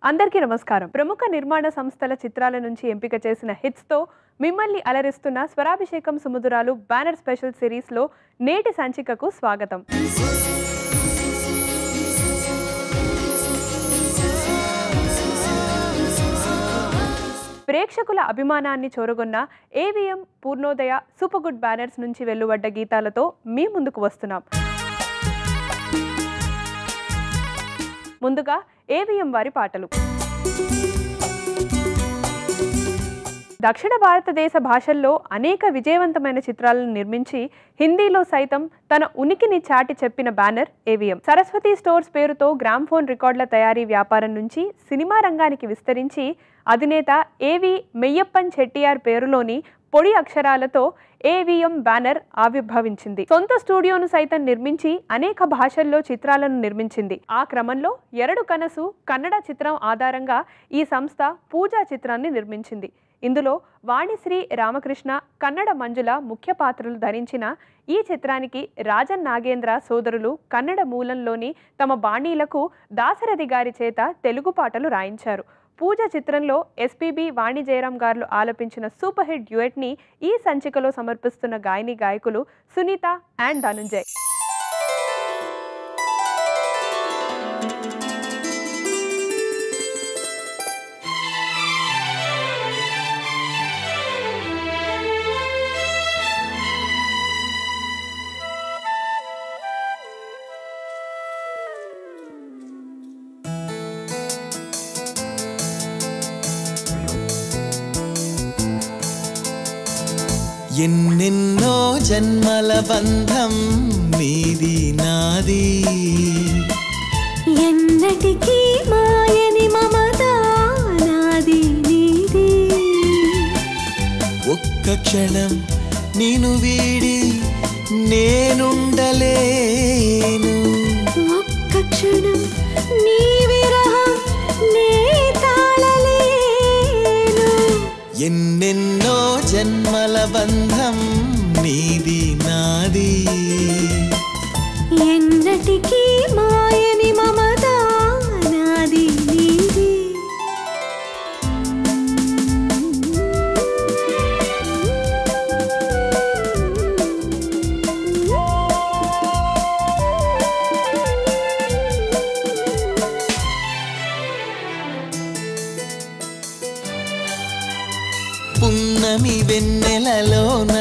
అందరికీ నమస్కారం ప్రముఖ నిర్మాణ సంస్థల చిత్రాల నుంచి ఎంపిక చేసిన హిట్స్తో మిమ్మల్ని అలరిస్తున్న స్వరాభిషేకం సుముదురాలు బ్యానర్ స్పెషల్ సిరీస్లో నేటి సంచికకు స్వాగతం ప్రేక్షకుల అభిమానాన్ని చూరగొన్న AVM Purnodaya Super Good banners నుంచి వెలువడ్డ గీతాలతో మీ ముందుకు వస్తున్నాం ముందుగా ఏవిఎం వారి పాటలు దక్షిణ భారతదేశ భాషల్లో అనేక విజయవంతమైన చిత్రాలను నిర్మించి హిందీలో సైతం తన ఉనికిని చాటి చెప్పిన బ్యానర్ ఏవిఎం సరస్వతి స్టోర్స్ పేరుతో గ్రామ్ఫోన్ రికార్డుల తయారీ వ్యాపారం నుంచి సినిమా రంగానికి విస్తరించి అధినేత ఏవి మెయ్యప్పన్ చెట్టియార్ పేరులోని పొడి అక్షరాలతో ఏవిఎం బ్యానర్ ఆవిర్భవించింది సొంత స్టూడియోను సైతం నిర్మించి అనేక భాషల్లో చిత్రాలను నిర్మించింది ఆ క్రమంలో ఎరడు కనసు కన్నడ చిత్రం ఆధారంగా ఈ సంస్థ పూజా చిత్రాన్ని నిర్మించింది ఇందులో వాణిశ్రీ రామకృష్ణ కన్నడ మంజుల ముఖ్య పాత్రలు ధరించిన ఈ చిత్రానికి రాజన్ నాగేంద్ర సోదరులు కన్నడ మూలంలోని తమ బాణీలకు దాసరథి గారి చేత తెలుగు పాటలు రాయించారు పూజ చిత్రంలో ఎస్పీబి వాణి జయరాం గారు ఆలపించిన సూపర్ హిట్ డ్యూయట్ని ఈ సంచికలో సమర్పిస్తున్న గాయని గాయకులు సునీత అండ్ ధనుంజయ్ ఎన్నెన్నో జన్మల బంధం నీది నాది ఎన్నటికీ మాయని మమత నాది నీది ఒక్క క్షణం నేను వీడి నేనుండలేను ఒక్క క్షణం నీ విరహం నే తాళలేను ఎన్నెన్నో జన్మల బంధం నీది నాది ఎన్నటికీ మాయని మమత నాది నీది పున్నమి వెన్నెలలోన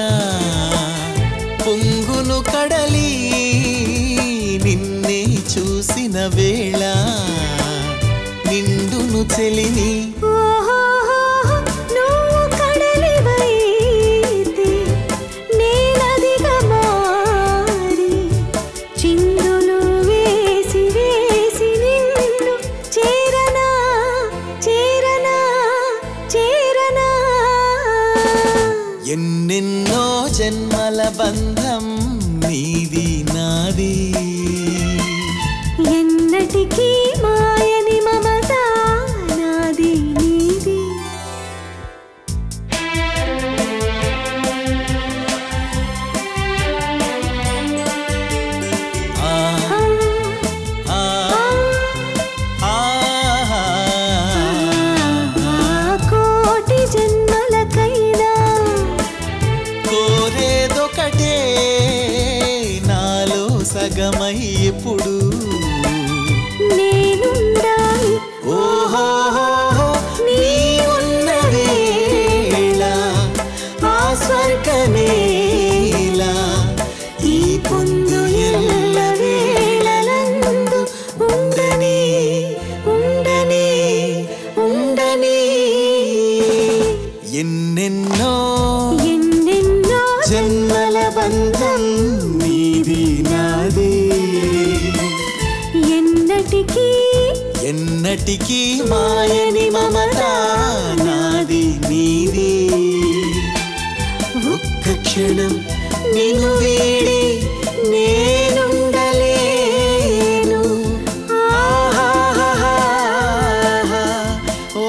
పొంగును కడలి నిన్నే చూసిన వేళ నిండును చెలిని ఓహోహో, నువ్వు కడలివైతే నేనదిగా మారి చిందులు వేసి వేసి నిన్ను చేరనా చేరనా చేరనా ఎన్నెన్నో జన్మల బంధం నీది నాది ఎన్నటికీ మాయని మమత నాది నీది ఆ, ఆ, ఆ, ఆ, ఆ కోటి జన్మలకైనా కోరేదొకటే నాలో సగమై ఎప్పుడు నేనుండాలి ఓహో నీ ఉన్న వేళ ఆ స్వర్గమేళ ఈ పొందు ఎల్ల వేళలందు ఉండని ఉండని ఉండని ఎన్నెన్నో ఎన్నెన్నో జన్మల బంధం నీది నాది ఎన్నటికీ ఎన్నటికీ మాయని మమత నాది నీది ఒక్క క్షణం నిన్ను వీడి నేనుండలేను ఆహాహాహా. ఓ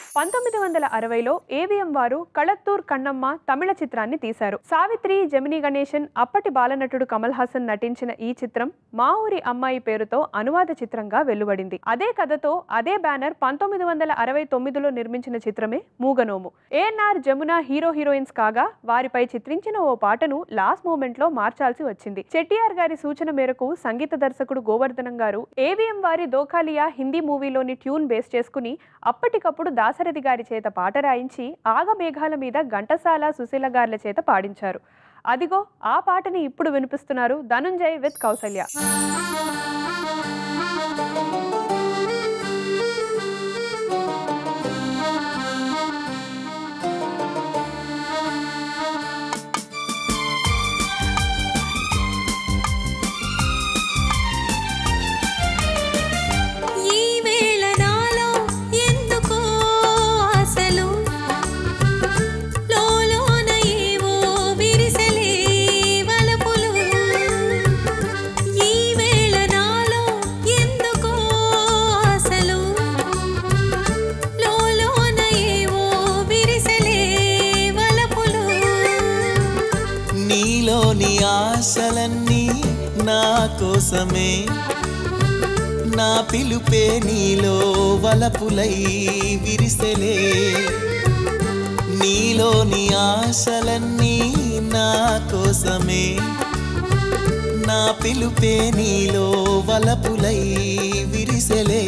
పంతొమ్మిది వందల అరవైలో ఏవిఎం వారు కళత్తూర్ కన్నమ్మ తమిళ చిత్రాన్ని తీశారు సావిత్రి జమిని గణేశన్ అప్పటి బాలనటుడు కమల్ హాసన్ నటించిన ఈ చిత్రం మా ఊరి అమ్మాయి పేరుతో అనువాద చిత్రంగా వెలువడింది అదే కథతో అదే బ్యానర్ పంతొమ్మిది వందల అరవై తొమ్మిదిలో నిర్మించిన చిత్రమే మూగనోము ఏఎన్ఆర్ జమున హీరో హీరోయిన్స్ కాగా వారిపై చిత్రించిన ఓ పాటను లాస్ట్ మూమెంట్ లో మార్చాల్సి వచ్చింది చెట్టియార్ గారి సూచన మేరకు సంగీత దర్శకుడు గోవర్ధనం గారు ఏవిఎం వారి దోఖాలియా హిందీ మూవీలోని ట్యూన్ బేస్ చేసుకుని అప్పటికప్పుడు దాసరథి గారి చేత పాట రాయించి ఆగమేఘాల మీద ఘంటసాల సుశీల గార్ల చేత పాడించారు అదిగో ఆ పాటని ఇప్పుడు వినిపిస్తున్నారు ధనుంజయ్ విత్ కౌసల్య ఈ వేళ నాలో ఎందుకో ఆశలు లోలోన ఏవో విరిసెలే వలపులు ఈ వేళ నాలో ఎందుకో ఆశలు లోలోన ఏవో విరిసెలే వలపులు నీలోని ఆశలన్నీ నా కోసమే నా పిలుపే నీలో వలపులై విరిసెలే నీలోని ఆశలన్నీ నా కోసమే నా పిలుపే నీలో వలపులై విరిసెలే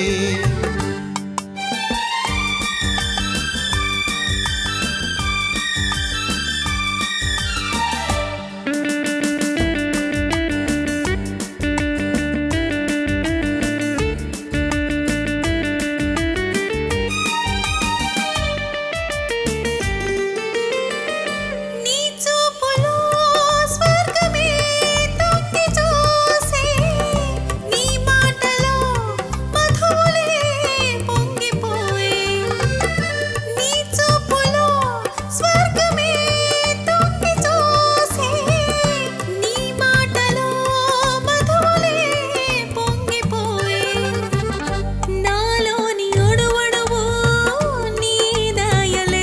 నీ చూపులో స్వర్గమే తొంగి చూసే నీ మాటలో మధువులే పొంగిపోయే నీ చూపులో స్వర్గమే తొంగి చూసే నీ మాటలో మధువులే పొంగిపోయే నాలోని ఒడువడువు నీ దయలే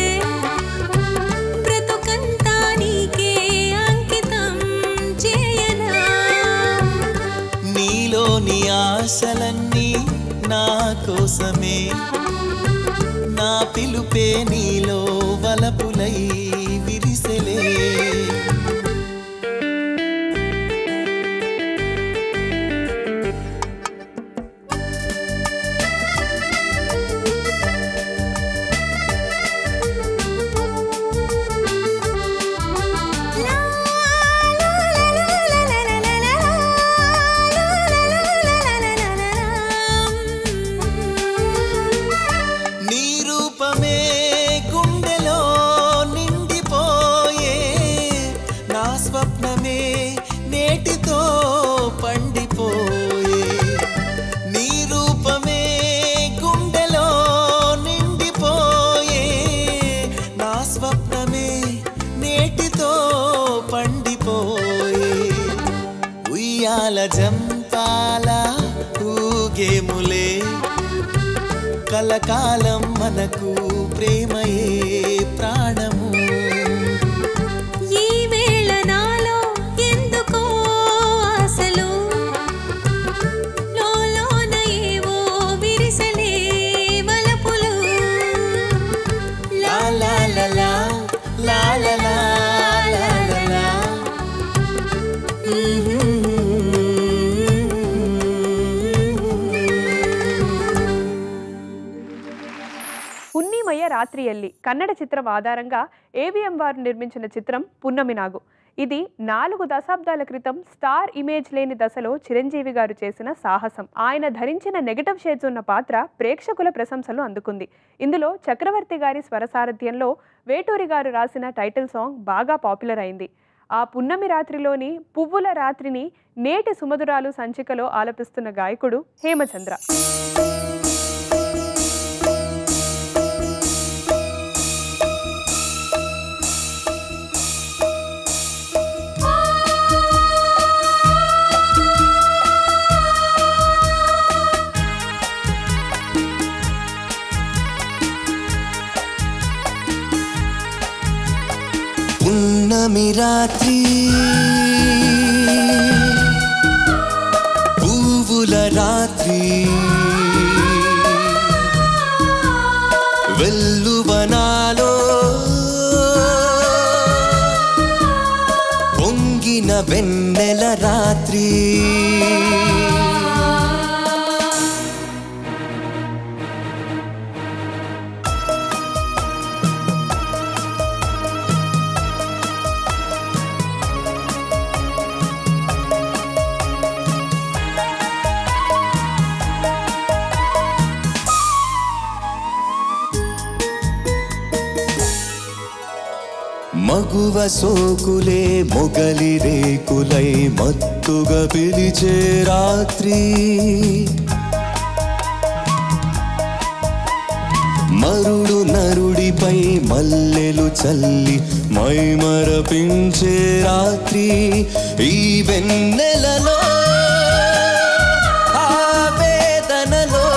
బ్రతుకంతా నీకే అంకితం చేయనా నీలోని ఆశలన్నీ నా కోసమే నా పిలుపే నీలో వలపులై విరిసెలే నీ రూపమే గుండెలో నిండిపోయే నా స్వప్నమే నేటితో పండిపోయే నీ రూపమే గుండెలో నిండిపోయే నా స్వప్నమే నేటితో పండిపోయే ఉయ్యాల జంపాల ఊగేములే కలకాలం మనకు ప్రేమయే ప్రాణము ఈ వేళ నాలో ఎందుకో ఆశలు లోలోన ఏవో విరిసెలే వలపులు లా లా లా లా లా లా లా లా లా లా. పున్నీమయ్య రాత్రియల్లి కన్నడ చిత్రం ఆధారంగా ఏవిఎం వారు నిర్మించిన చిత్రం పున్నమి నాగు ఇది నాలుగు దశాబ్దాల క్రితం స్టార్ ఇమేజ్ లేని దశలో చిరంజీవి గారు చేసిన సాహసం ఆయన ధరించిన నెగటివ్ షేడ్స్ ఉన్న పాత్ర ప్రేక్షకుల ప్రశంసలు అందుకుంది ఇందులో చక్రవర్తి గారి స్వరసారథ్యంలో వేటూరి గారు రాసిన టైటిల్ సాంగ్ బాగా పాపులర్ అయింది ఆ పున్నమి రాత్రిలోని పువ్వుల రాత్రిని నేటి సుమధురాలు సంచికలో ఆలపిస్తున్న గాయకుడు హేమచంద్ర ఆ పున్నమి రాత్రి పువ్వుల రాత్రి వెల్లువనాలో పొంగిన వెన్నెల రాత్రి మగువ సోకులే మొగలి రేకులై మత్తుగా పిలిచే రాత్రి మరుడు నరుడిపై మల్లెలు చల్లి మైమరపించే రాత్రి ఈ వెన్నెలలో ఆ వేదనలో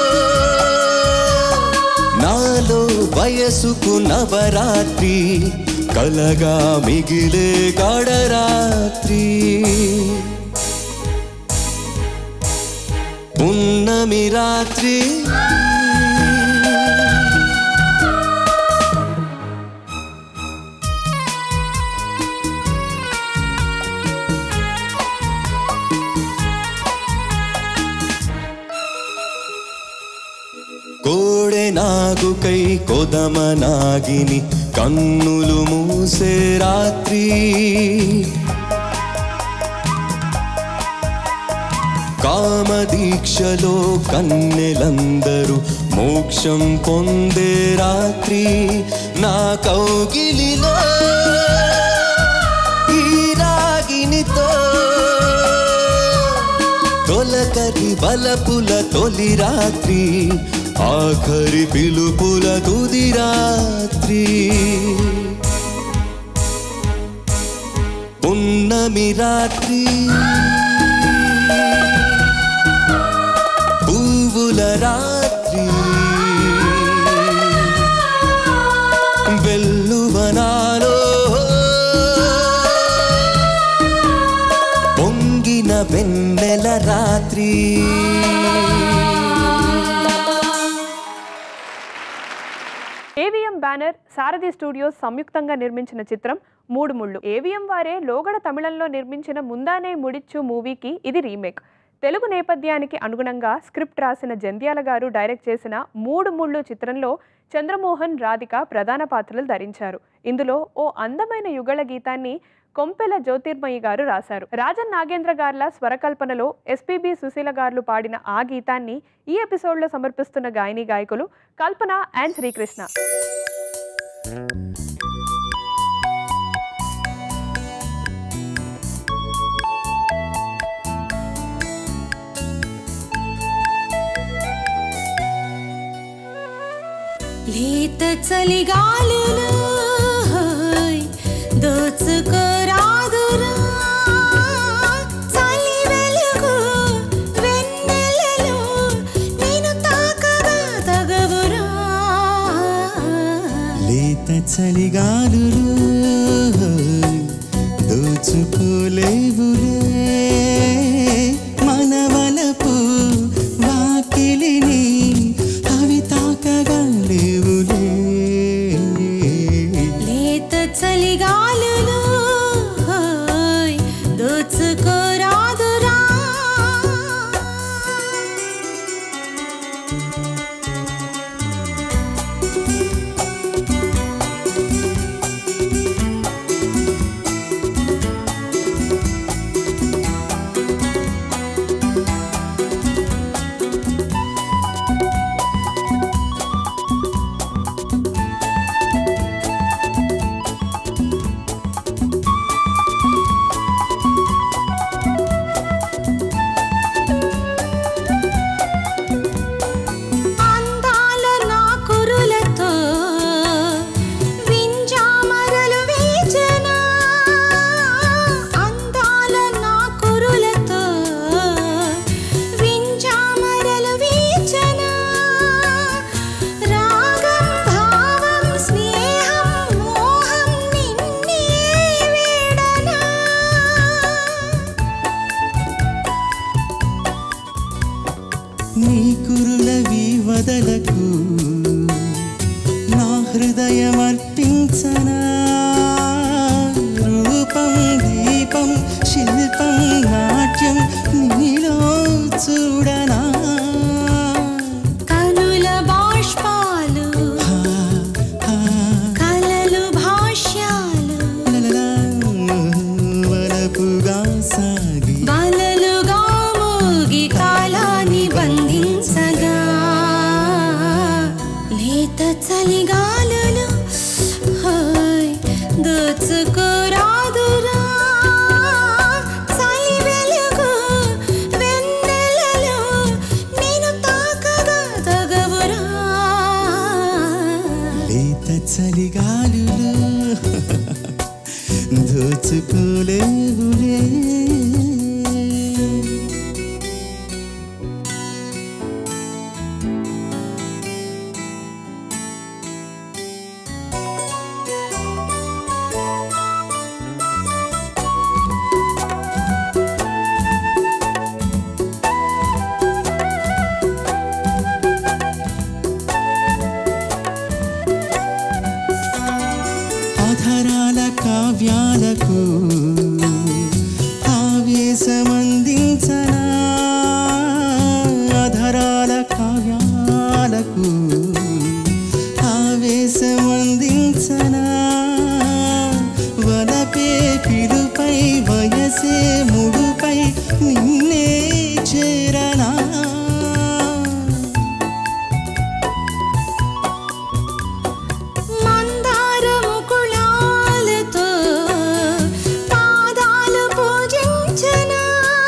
నాలో వయసుకు నవరాత్రి కలగా మిగిలే గడరాత్రి పున్నమి రాత్రి కోడె నాగుకై కొదమ నాగిని కన్నులు మూసే రాత్రి కామదీక్షలో కన్నెలందరూ మోక్షం పొందే రాత్రి నా కౌగిలిలో ఈ రాగినితో తొలకరి బలపుల తొలి రాత్రి ఆఖరి పిలుపుల తుది రాత్రి పున్నమి రాత్రి పువ్వుల రాత్రి వెల్లువనాలో పొంగిన వెన్నెల రాత్రి ఏవిఎం బ్యానర్ సారథి స్టూడియోస్ సంయుక్తంగా నిర్మించిన చిత్రం మూడు ముళ్ళు ఏవిఎం వారే లోగడ తమిళంలో నిర్మించిన ముందానే ముడిచ్చు మూవీకి ఇది రీమేక్ తెలుగు నేపథ్యానికి అనుగుణంగా స్క్రిప్ట్ రాసిన జంధ్యాల గారు డైరెక్ట్ చేసిన మూడు ముళ్ళు చిత్రంలో చంద్రమోహన్ రాధిక ప్రధాన పాత్రలు ధరించారు ఇందులో ఓ అందమైన యుగళ గీతాన్ని కొంపెల జ్యోతిర్మయి గారు రాశారు రాజన్ నాగేంద్ర గార్ల స్వరకల్పనలో ఎస్పీబి సుశీల గారు పాడిన ఆ గీతాన్ని ఈ ఎపిసోడ్లో సమర్పిస్తున్న గాయని గాయకులు కల్పన అండ్ శ్రీకృష్ణ లేత చలిగాలులు హోయ్, దోచుకోరాదురా చలి వెలుగు వెన్నెలలో నేను తాకగా తగవురా లేత చలిగాలులు దోచుకోలేవులే మనవలపు వాకిలిని అవి తాకగా లేవులే లేత చలిగాలులు హోయ్, దోచుకోరాదురా నీకు నా హృదయమర్పించనా రూపం దీపం శిల్పం నాట్యం నీలో చూడనా కనుల బాష్పాలు ఆ, ఆ, కలలు భాష్యాలు లలలా, వలపుగా సాగి బలలుగా మోగి కాలాన్ని బంధించగా లేత చలిగాలులు హాయ్ దోచుకోరాదురా చలి వెలుగు వెన్నెలలో నేను తాకగా తగవురా లేత చలిగాలులు దోచుకోలేవులే అధరాల కావ్యాలకు ఆవేశమందించనా అధరాల కావ్యాలకు ఆవేశమందించనా వలపే పిలుపై వయసే ముడుపై నిన్నే చేరనా మందార ముకుళాలతో పాదాలు పూజించనా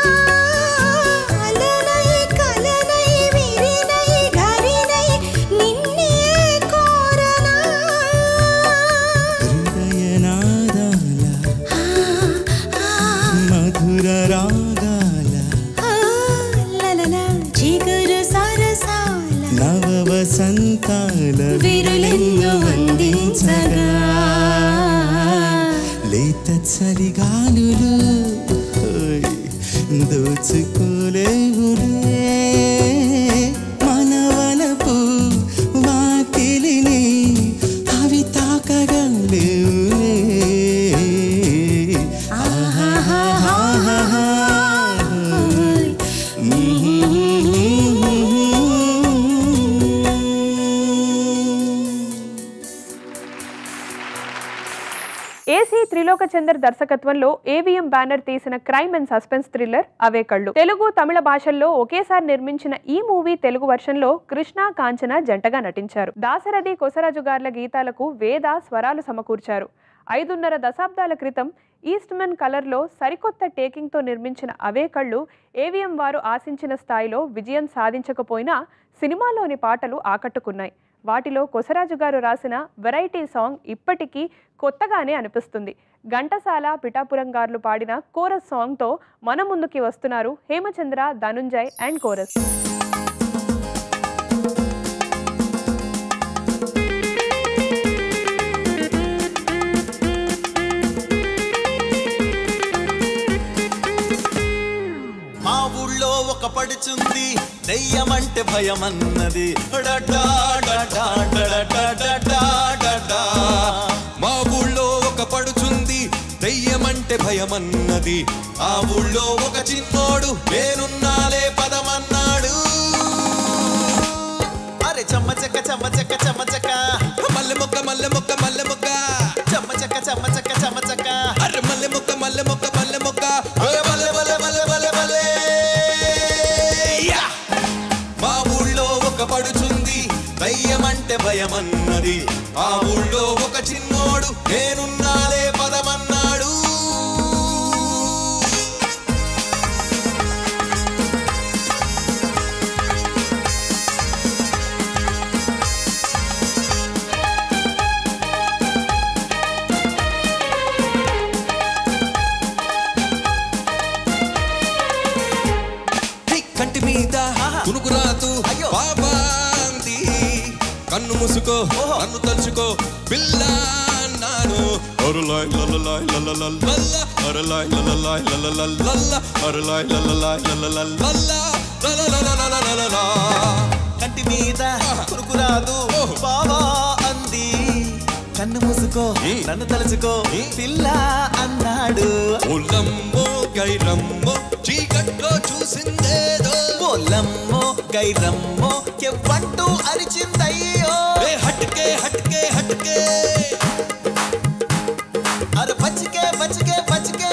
అలనై కలనై విరినై ధరినై నిన్నే కోరనా హృదయనాదాల ఆ, ఆ, మధుర రాగాల ఆ, లలల చిగురు సరసాల నవ వసంతాల విరులెన్నో వందించగా లేత చలిగాలులు ఓయ్, దోచుకోలేవులే మనవలపు వాకిలిని అవి తాకగా లేవులే ఏసీ త్రిలోక చందర్ దర్శకత్వంలో ఏవిఎం బ్యానర్ తీసిన crime and suspense thriller Ave Kallu Telugu Tamil భాషల్లో ఒకేసారి నిర్మించిన ఈ మూవీ తెలుగు వర్షన్లో కృష్ణ కాంచన జంటగా నటించారు దాసరథి కొసరాజు గార్ల గీతాలకు వేద స్వరాలు సమకూర్చారు ఐదున్నర దశాబ్దాల క్రితం ఈస్ట్మన్ కలర్లో సరికొత్త టేకింగ్తో నిర్మించిన అవే కళ్ళు ఏవిఎం వారు ఆశించిన స్థాయిలో విజయం సాధించకపోయినా సినిమాలోని పాటలు ఆకట్టుకున్నాయి వాటిలో కొసరాజు గారు రాసిన వెరైటీ సాంగ్ ఇప్పటికీ కొత్తగానే అనిపిస్తుంది ఘంటసాల పిఠాపురం గారులు పాడిన కోరస్ సాంగ్తో మన ముందుకి వస్తున్నారు హేమచంద్ర ధనుంజయ్ అండ్ కోరస్ మా ఊళ్ళో ఒక పడుచుంది దెయ్యమంటే భయమన్నది డడా డడా డడా డడా డడా. మా ఊళ్ళో ఒక పడుచుంది దెయ్యమంటే భయమన్నది ఆ ఊళ్ళో ఒక చిన్నోడు నేనున్నాలే పదమన్నాడు అరే చెమ్మ చెక్క చెమ్మ చెక్క చెమ్మ చెక్క మల్లె మొక్క మల్లె మొక్క మల్లె మొక్క చెమ్మ చెక్క చెమ్మ చెక్క చెమ్మ చెక్క అరే మల్లె మొక్క మల్లె మొక్క మల్లె మొక్క అరే బలే బలే బలే బలే బలే యా! మా ఊళ్ళో ఒక పడుచుంది దయ్యమంటే భయమన్నది ఆ ఊళ్ళో ఒక చిన్నోడు నేనున్నాలే పదమన్నాడు హే, కంటి మీద ఆహా. కునుకు రాదు అయ్యో. బాబాంది కన్ను మూసుకో ఓహో. నన్ను తలుచుకో పిల్ల అన్నాను అరులాయ్ లలలాయ్ లలలల్లల్ల, అరులాయ్ లలలాయ్ లలలల్లల్ల, అరులాయ్ లలలాయ్ లలలల్లల్ల, లలలలలలలలలా. కంటి కంటి మీద కురుకురాదు బావా అంది కన్ను మూసుకో నన్ను తలుచుకో పిల్ల అన్నాడు ఒల్లమ్మో గైరమ్మో చీకట్లో చూసిందేదో పొల్లమ్మో గైరమ్మో ఎవ్వంటూ అరిచిందయ్యో ఏ హట్కే హట్కే హట్కే అరే బచ్చికే బచ్చికే బచ్చికే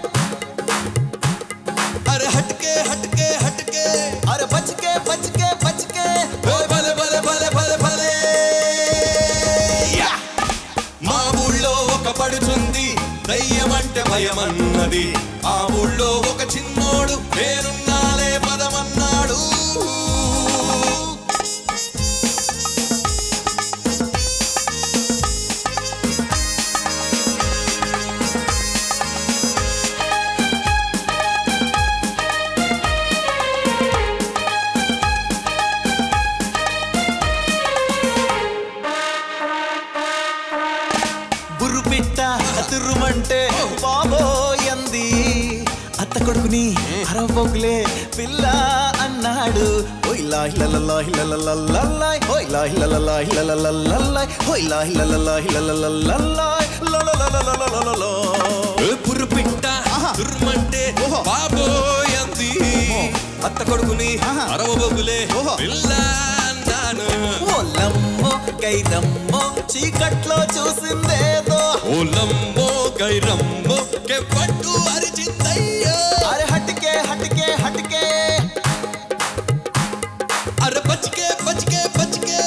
అరే హట్కే హట్కే హట్కే అరే బచ్చికే బచ్చికే బచ్చికే ఓ భలే భలే భలే భలే భలే యా! మా ఊళ్ళో ఒక పడుచుంది దయ్యమంటే భయమన్నది ఆ ఊళ్ళో ఒక చిన్నోడు నేనున్నాలే పదమన్నాడు బుర్రు పిట్ట తుర్రుమంటే బాబోయంది అత్త కొడుకుని అరవోగులే పిల్ల అన్నాడు ఓయ్ లాయ్ లలలాయ్ లలలలలాయ్ ఓయ్ లాయ్ లలలాయ్ లలలలలాయ్ ఓయ్ లాయ్ లలలాయ్ లలలలలాయ్ లలలలలలలలా. ఏ పుర్రు పిట్ట దుర్మంటే బాబోయంది అత్త కొడుకుని అరవబొగులే పిల్ల అన్నాను ఓలమ్మో గైరమ్మో చీకట్లో చూసిందేదో ఓలమ్మో గైరమ్మో కెప్పట్టు అరిచిందయ్యో అరే హటికే హటికే హటికే అరే బచ్చికే బచ్చికే బచ్చికే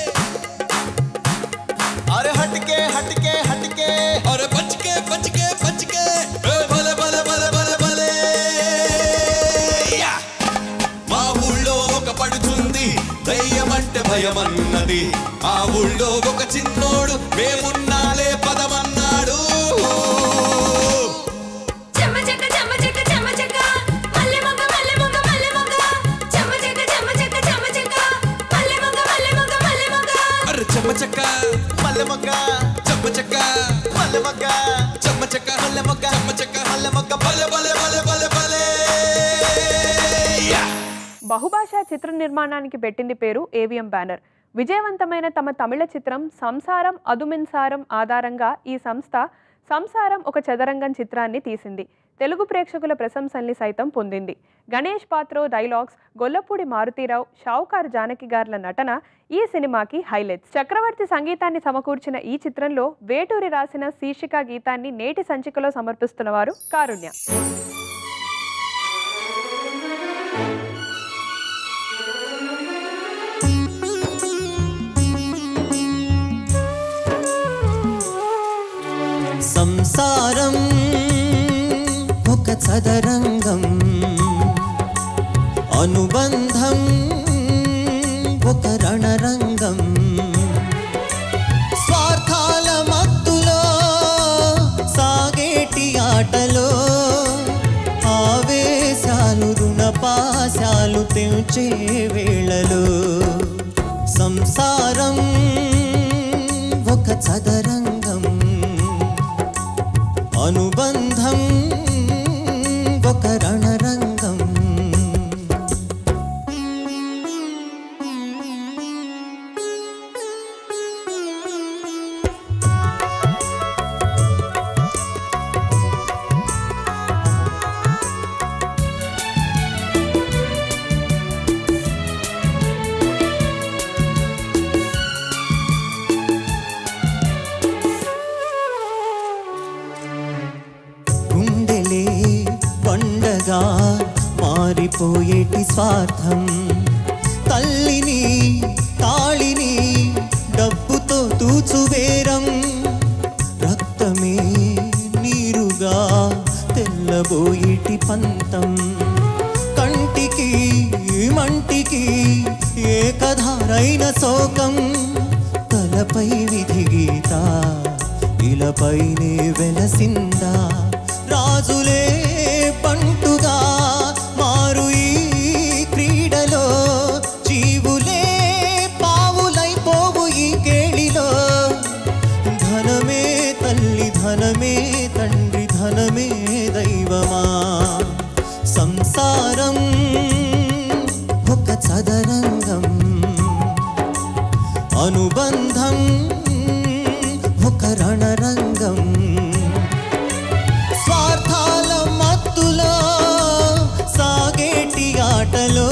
అరే హటికే హటికే హటికే అరే బచ్చికే బచ్చికే బచ్చికే ఏ భలే భలే భలే భలే భలే యా! మా ఊళ్ళో ఒక పడుచుంది దయ్యమంటే భయమన్నది ఆ ఊళ్ళో ఒక చిన్నోడు మేమున్నాలే పదమన్నాడు చెమ్మ చెక్క చెమ్మ చెక్క చెమ్మ చెక్క మల్లె మొగ్గ మల్లె మొగ్గ మల్లె మొగ్గ చెమ్మ చెక్క చెమ్మ చెక్క చెమ్మ చెక్క మల్లె మొగ్గ మల్లె మొగ్గ మల్లె మొగ్గ అరే చెమ్మ చెక్క మల్లె మొగ్గ చెమ్మ చెక్క మల్లె మొగ్గ చెమ్మ చెక్క మల్లె మొగ్గ చెమ్మ చెక్క మల్లె మొగ్గ భలే భలే భలే భలే భలే యా! బహుభాషా చిత్ర నిర్మాణానికి పెట్టింది పేరు ఏవిఎం బ్యానర్ విజయవంతమైన తమ తమిళ చిత్రం సంసారం అదుమిన్సారం ఆధారంగా ఈ సంస్థ సంసారం ఒక చదరంగం చిత్రాన్ని తీసింది తెలుగు ప్రేక్షకుల ప్రశంసల్ని సైతం పొందింది గణేష్ పాత్రో డైలాగ్స్ గొల్లపూడి మారుతీరావు షావుకారు జానకి గార్ల నటన ఈ సినిమాకి హైలైట్స్ చక్రవర్తి సంగీతాన్ని సమకూర్చిన ఈ చిత్రంలో వేటూరి రాసిన శీర్షిక గీతాన్ని నేటి సంచికలో సమర్పిస్తున్నవారు కారుణ్య సంసారం ఒక చదరంగం అనుబంధం ఒక రణరంగం స్వార్థాల మత్తులో సాగేటి ఆటలో ఆవేశాలు రుణపాశాలు తెంచే వేళలో సంసారం ఒక చదరంగం అనుబంధం ఒక రణరంగం గుండెలే పండగా మారిపోయేటి స్వార్థం తల్లిని తాళిని డబ్బుతో తూచువేరం రక్తమే నీరుగా తెల్లబోయేటి పంతం కంటికి మంటికి ఏకధారైన శోకం తలపై విధి గీత ఇలపైనే వెలసిందా రాజులే పంటుగా మారు ఈ క్రీడలో జీవులే పావులైపోవు ఈ కేళిలో ధనమే తల్లి ధనమే తండ్రి ధనమే దైవమా సంసారం ఒక చదరంగం అనుబంధం ఒక రణరంగం స్వార్థాల మత్తులో సాగేటి ఆటలో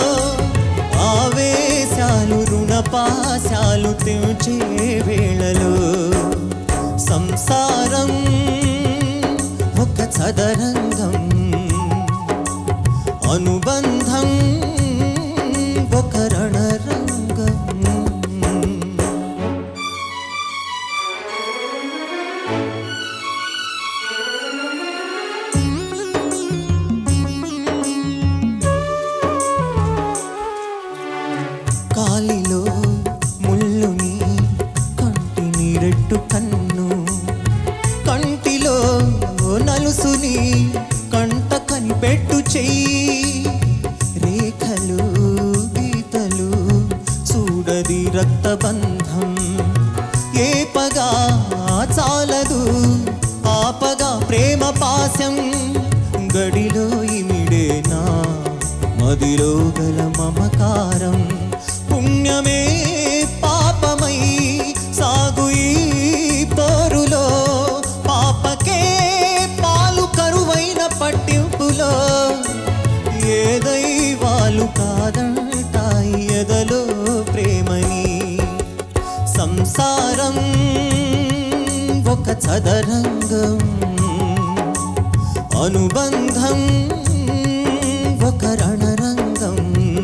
ఆవేశాలు రుణపాశాలు తెంచే వేళలో సంసారం ఒక చదరంగం అనుబంధం ఒక రణరంగం కాలిలో ముళ్ళుని కంటి నీరెట్టు కన్ను కంటిలో నలుసుని కంట కనిపెట్టు చెయ్యి రేఖలు గీతలు చూడది రక్తబంధం ఏ పగా చాలదు ఆపగా ప్రేమ పాశం గడిలో ఇమిడేనా మదిలో గల మమకారం పుణ్యమే పాపమై సాగు ఈ పోరులో పాపకే పాలు కరువైన పట్టింపులో ఏ దైవాలు కాదంటాయి ఎదలో ప్రేమని సంసారం ఒక చదరంగం అనుబంధం ఒక రణరంగం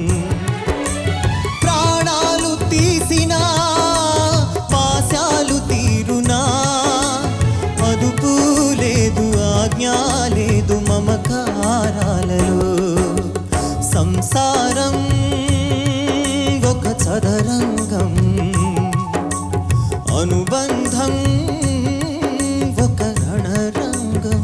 ప్రాణాలు తీసినా పాశాలు తీరునా అదుపు లేదు ఆజ్ఞ లేదు మమకారాలలో సంసారం ఒక చదరంగం అనుబంధం ఒక రణరంగం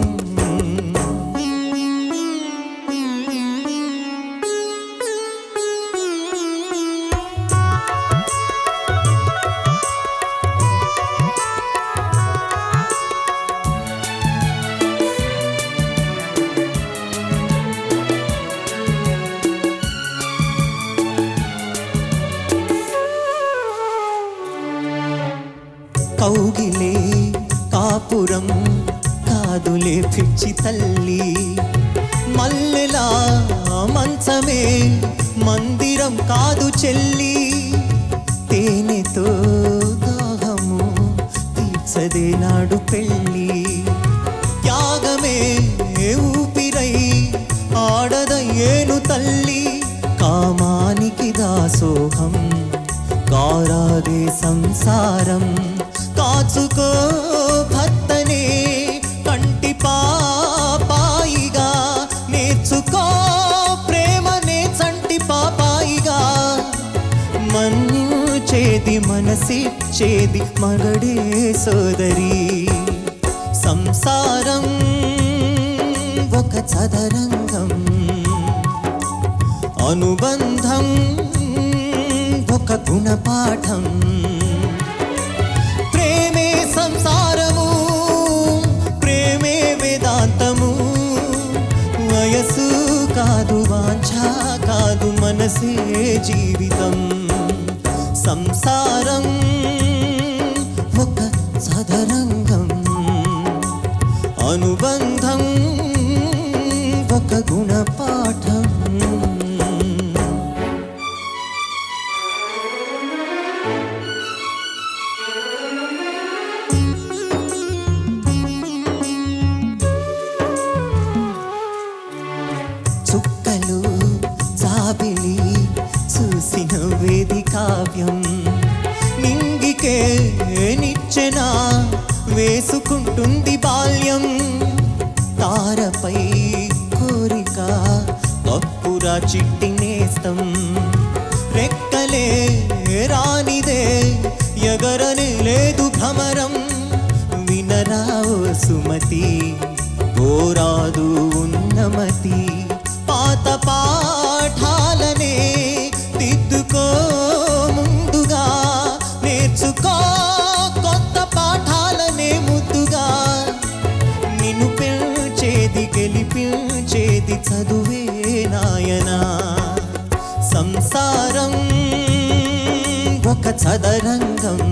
కౌగిలే కాపురం కాదులే పిచ్చి తల్లి మల్లెలా మంచమే మందిరం కాదు చెల్లి తేనెతో దాహము తీర్చదే నాడు పెళ్ళి త్యాగమే ఊపిరై ఆడదయ్యేను తల్లి కామానికి దాసోహం కారాదే సంసారం కాచుకో భర్తనే కంటి పాపాయిగా నేర్చుకో ప్రేమనే చంటి పాపాయిగా మన్నించేది మనసిచ్చేది మగడే సోదరి సంసారం ఒక చదరంగం అనుబంధం ఒక గుణపాఠం ప్రేమే సంసారము ప్రేమే వేదాంతము వయసు కాదు వాంఛ కాదు మనసే జీవితం సంసారం ఒక సదరంగం అనుబంధం ఒక గుణపాఠం చుక్కలు జాబిలి చూసిన వేది కావ్యం నింగికే నిచ్చెన వేసుకుంటుంది బాల్యం తారపై కోరిక తప్పురా చిట్టి నేస్తం రెక్కలే రానిదే ఎగరనే లేదు భ్రమరం వినరావు సుమతి పోరాదు ఉన్నమతి పాత పాఠాలనే దిద్దుకో ముందుగా నేర్చుకో కొత్త పాఠాలనే ముద్దుగా నిన్ను పెంచేది గెలిపించేది చదువే నాయనా సంసారం ఒక చదరంగం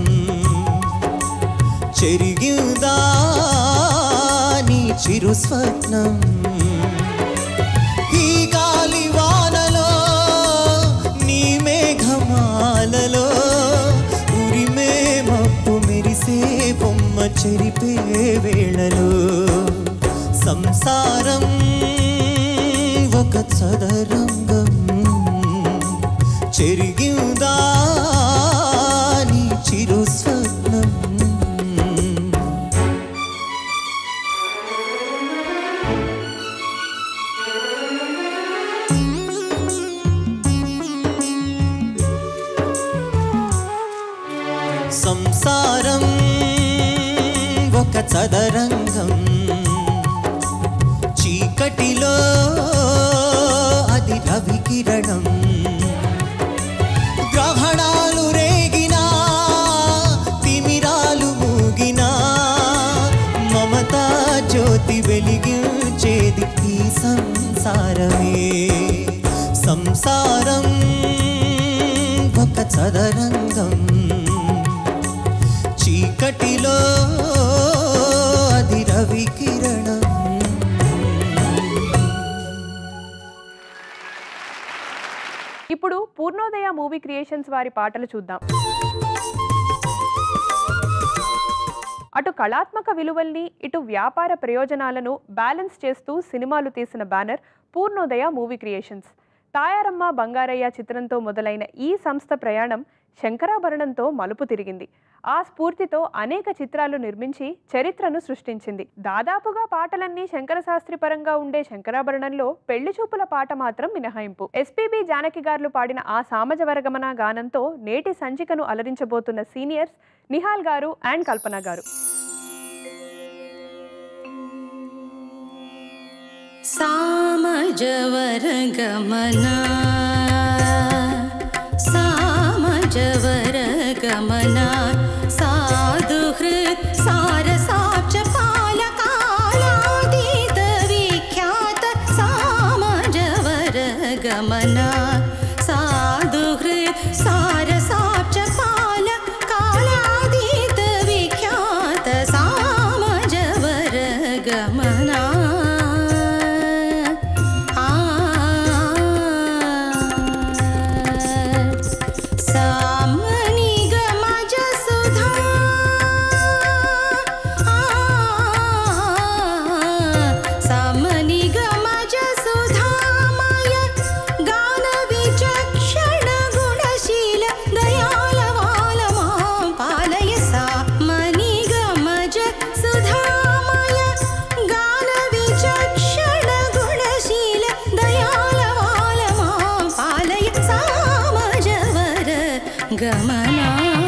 చెరిగిందా నీ చిరు స్వప్నం ఈ గాలి వానలో నీ మేఘమాలలో ఉరిమే మప్పు మెరిసే బొమ్మ చెరిపే వేళలో సంసారం ఒక చదరంగం చెరిగిందా నీ చిరు స్వప్నం సంసారం ఒక చదరంగం చీకటిలో అది రవి కిరణం గ్రహణాలు రేగినా తిమిరాలు మూగినా మమతా జ్యోతి వెలిగించేది ఈ సంసారమే సంసారం ఒక చదరంగం చీకటిలో అది రవి కిరణం ఇప్పుడు పూర్ణోదయ మూవీ క్రియేషన్స్ వారి పాటలు చూద్దాం అటు కళాత్మక విలువల్ని ఇటు వ్యాపార ప్రయోజనాలను బ్యాలెన్స్ చేస్తూ సినిమాలు తీసిన banner Purnodaya movie creations Tayaramma Bangarayya చిత్రంతో మొదలైన ఈ సంస్థ ప్రయాణం శంకరాభరణంతో మలుపు తిరిగింది ఆ స్ఫూర్తితో అనేక చిత్రాలు నిర్మించి చరిత్రను సృష్టించింది దాదాపుగా పాటలన్నీ శంకరశాస్త్రి పరంగా ఉండే శంకరాభరణంలో పెళ్లి చూపుల పాట మాత్రం మినహాయింపు ఎస్పీబీ జానకి గారు పాడిన ఆ సామజ వరగమన గానంతో నేటి సంచికను అలరించబోతున్న సీనియర్స్ నిహాల్ గారు అండ్ కల్పన గారు सामजवरगमना सामजवरगमना साधुहृत् सारसाब्ज पालकालातीतविख्यात सामजवरगमना साधुहृत् सारसाब्ज पालकालातीतविख्यात सामजवरगमना सामनिगमजसुधा सामनिगमजसुधामय गानविचक्षणगुणशील दयालवाल मां पालय सामनिगमज सुधामय गानविचक्षणगुणशील दयालवाल मां पालय सामजवर गमना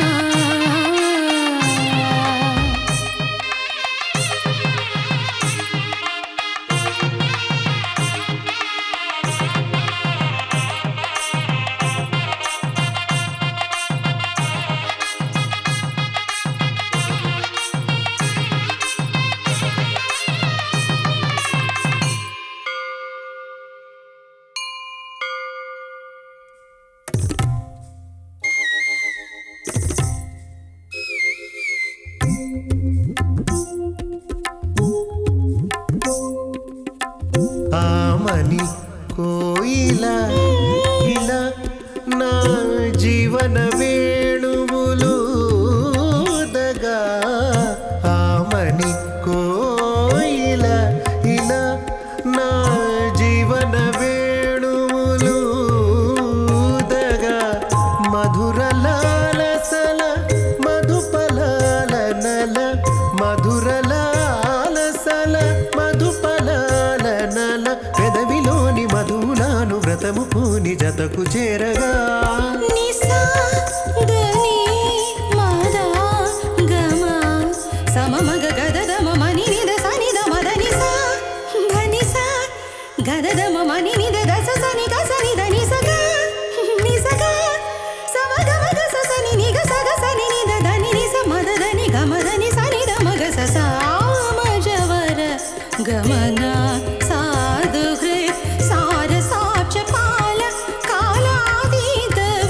ఆమని కోయిల ఇలా నా జీవన వేణువులు దగా ఆమని కోయిల ఇలా నా జీవన వేణువులు దగా మధుర లాలసల మధుపలాల నల మధుర లాలసల మధుపలాల నల పెదవిలోని మధునాను వ్రతము పూని జతకు చేరగా నిసా దని మదా గమ సమమగ గదదమ మని నిద సని దమ దని సా ధని సా గదదమ మని నిద దస సని గ సని దని సగ ని సగ సమ గమ గ స సని ని గ సగ సని ని ద దని ని స మద దని గమ దని సని దమ గ స సా మజవర గమన సాధు హృత్ సార సాక్ష పాల కాలాతీత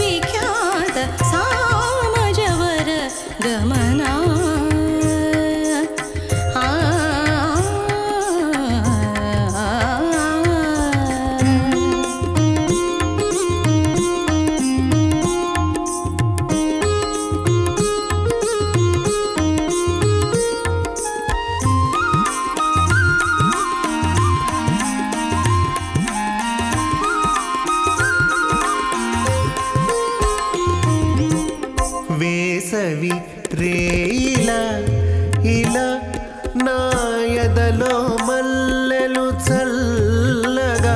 వేసవి రేయిలా ఇలా నాయదలో మల్లెలు చల్లగా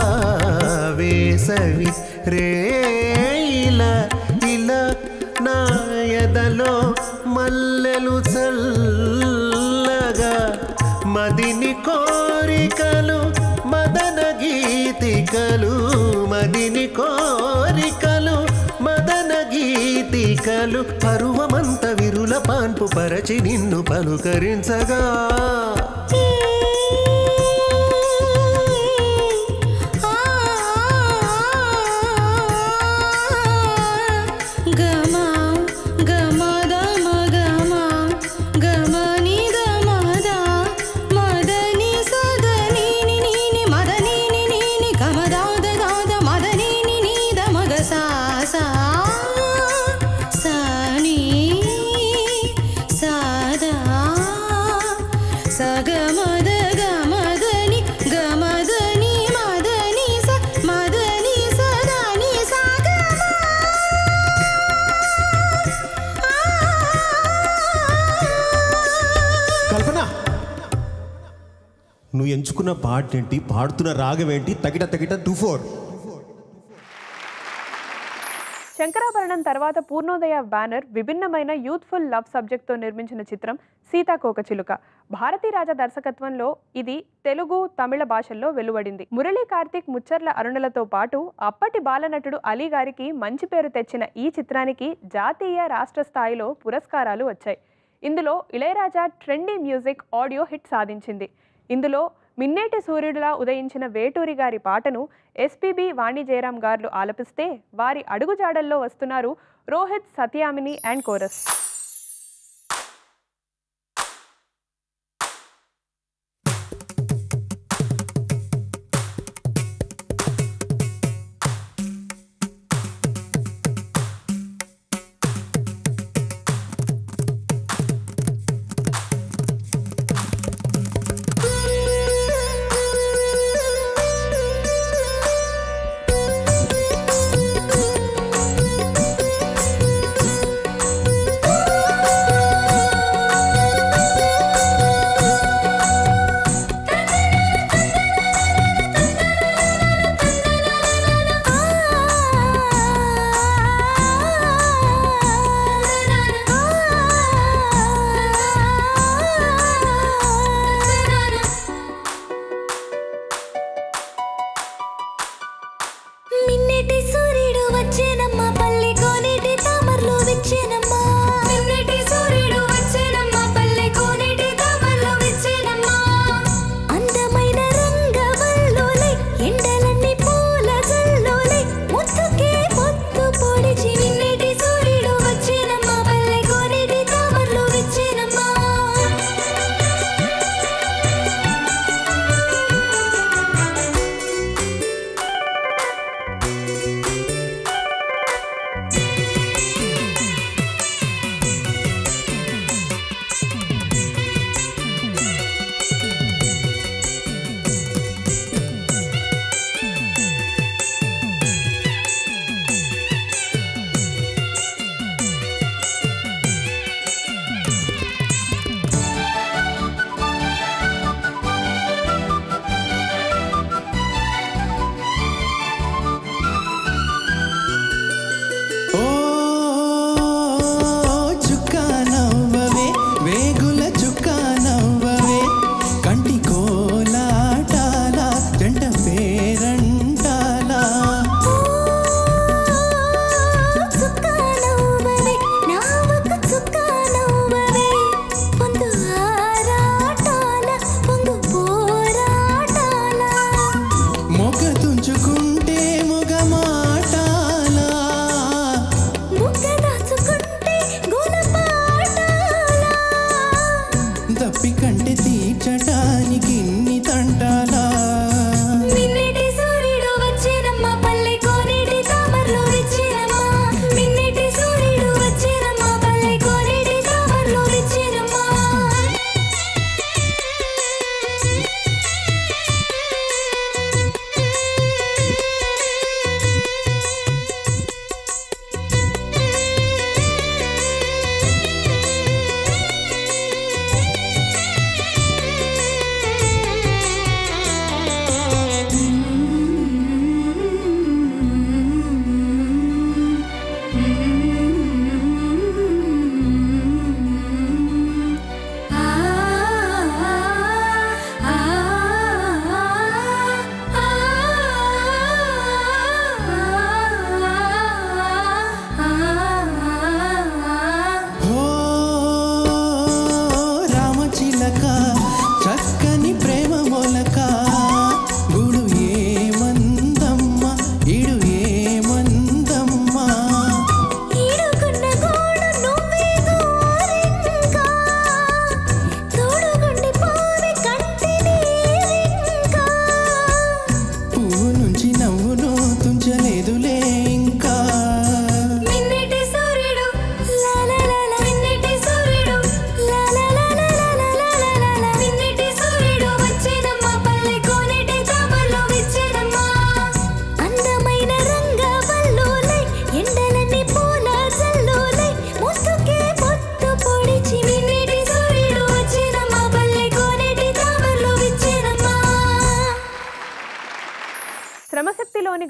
వేసవి రేయిలా ఇలా నాయదలో మల్లెలు చల్లగా మదిని కోరికలు మదన గీతికలు మదిని కోరికలు మదన గీతికలు పరువమంత విరుల పాన్పు పరచి నిన్ను పలుకరించగా గమ గమ దమ గమ గమ ని దమ ద మదని సదని ని ని ని మదని ని ని ని గమ దాద దాద మదని ని ని ద మగ సా సా సని సదా సగమద గమదని గమదని మదని స మదని సదని సగమ కల్పన నువ్వు ఎంచుకున్న పాట ఏంటి పాడుతున్న రాగం ఏంటి తగిట తగిట టూ ఫోర్ శంకరాభరణం తర్వాత పూర్ణోదయ బ్యానర్ విభిన్నమైన యూత్ఫుల్ లవ్ సబ్జెక్ట్తో నిర్మించిన చిత్రం సీతాకోకచిలుక భారతీ రాజా దర్శకత్వంలో ఇది తెలుగు తమిళ భాషల్లో వెలువడింది మురళీ కార్తిక్ ముచ్చర్ల అరుణలతో పాటు అప్పటి బాలనటుడు అలీ గారికి మంచి పేరు తెచ్చిన ఈ చిత్రానికి జాతీయ రాష్ట్ర స్థాయిలో పురస్కారాలు వచ్చాయి ఇందులో Ilaiyaraaja trendy music audio hit సాధించింది ఇందులో మిన్నేటి సూర్యుడిలా ఉదయించిన వేటూరి గారి పాటను ఎస్పీబి వాణి జయరాం గారు ఆలపిస్తే వారి అడుగుజాడల్లో వస్తున్నారు రోహిత్ సత్యామిని అండ్ కోరస్ ఆ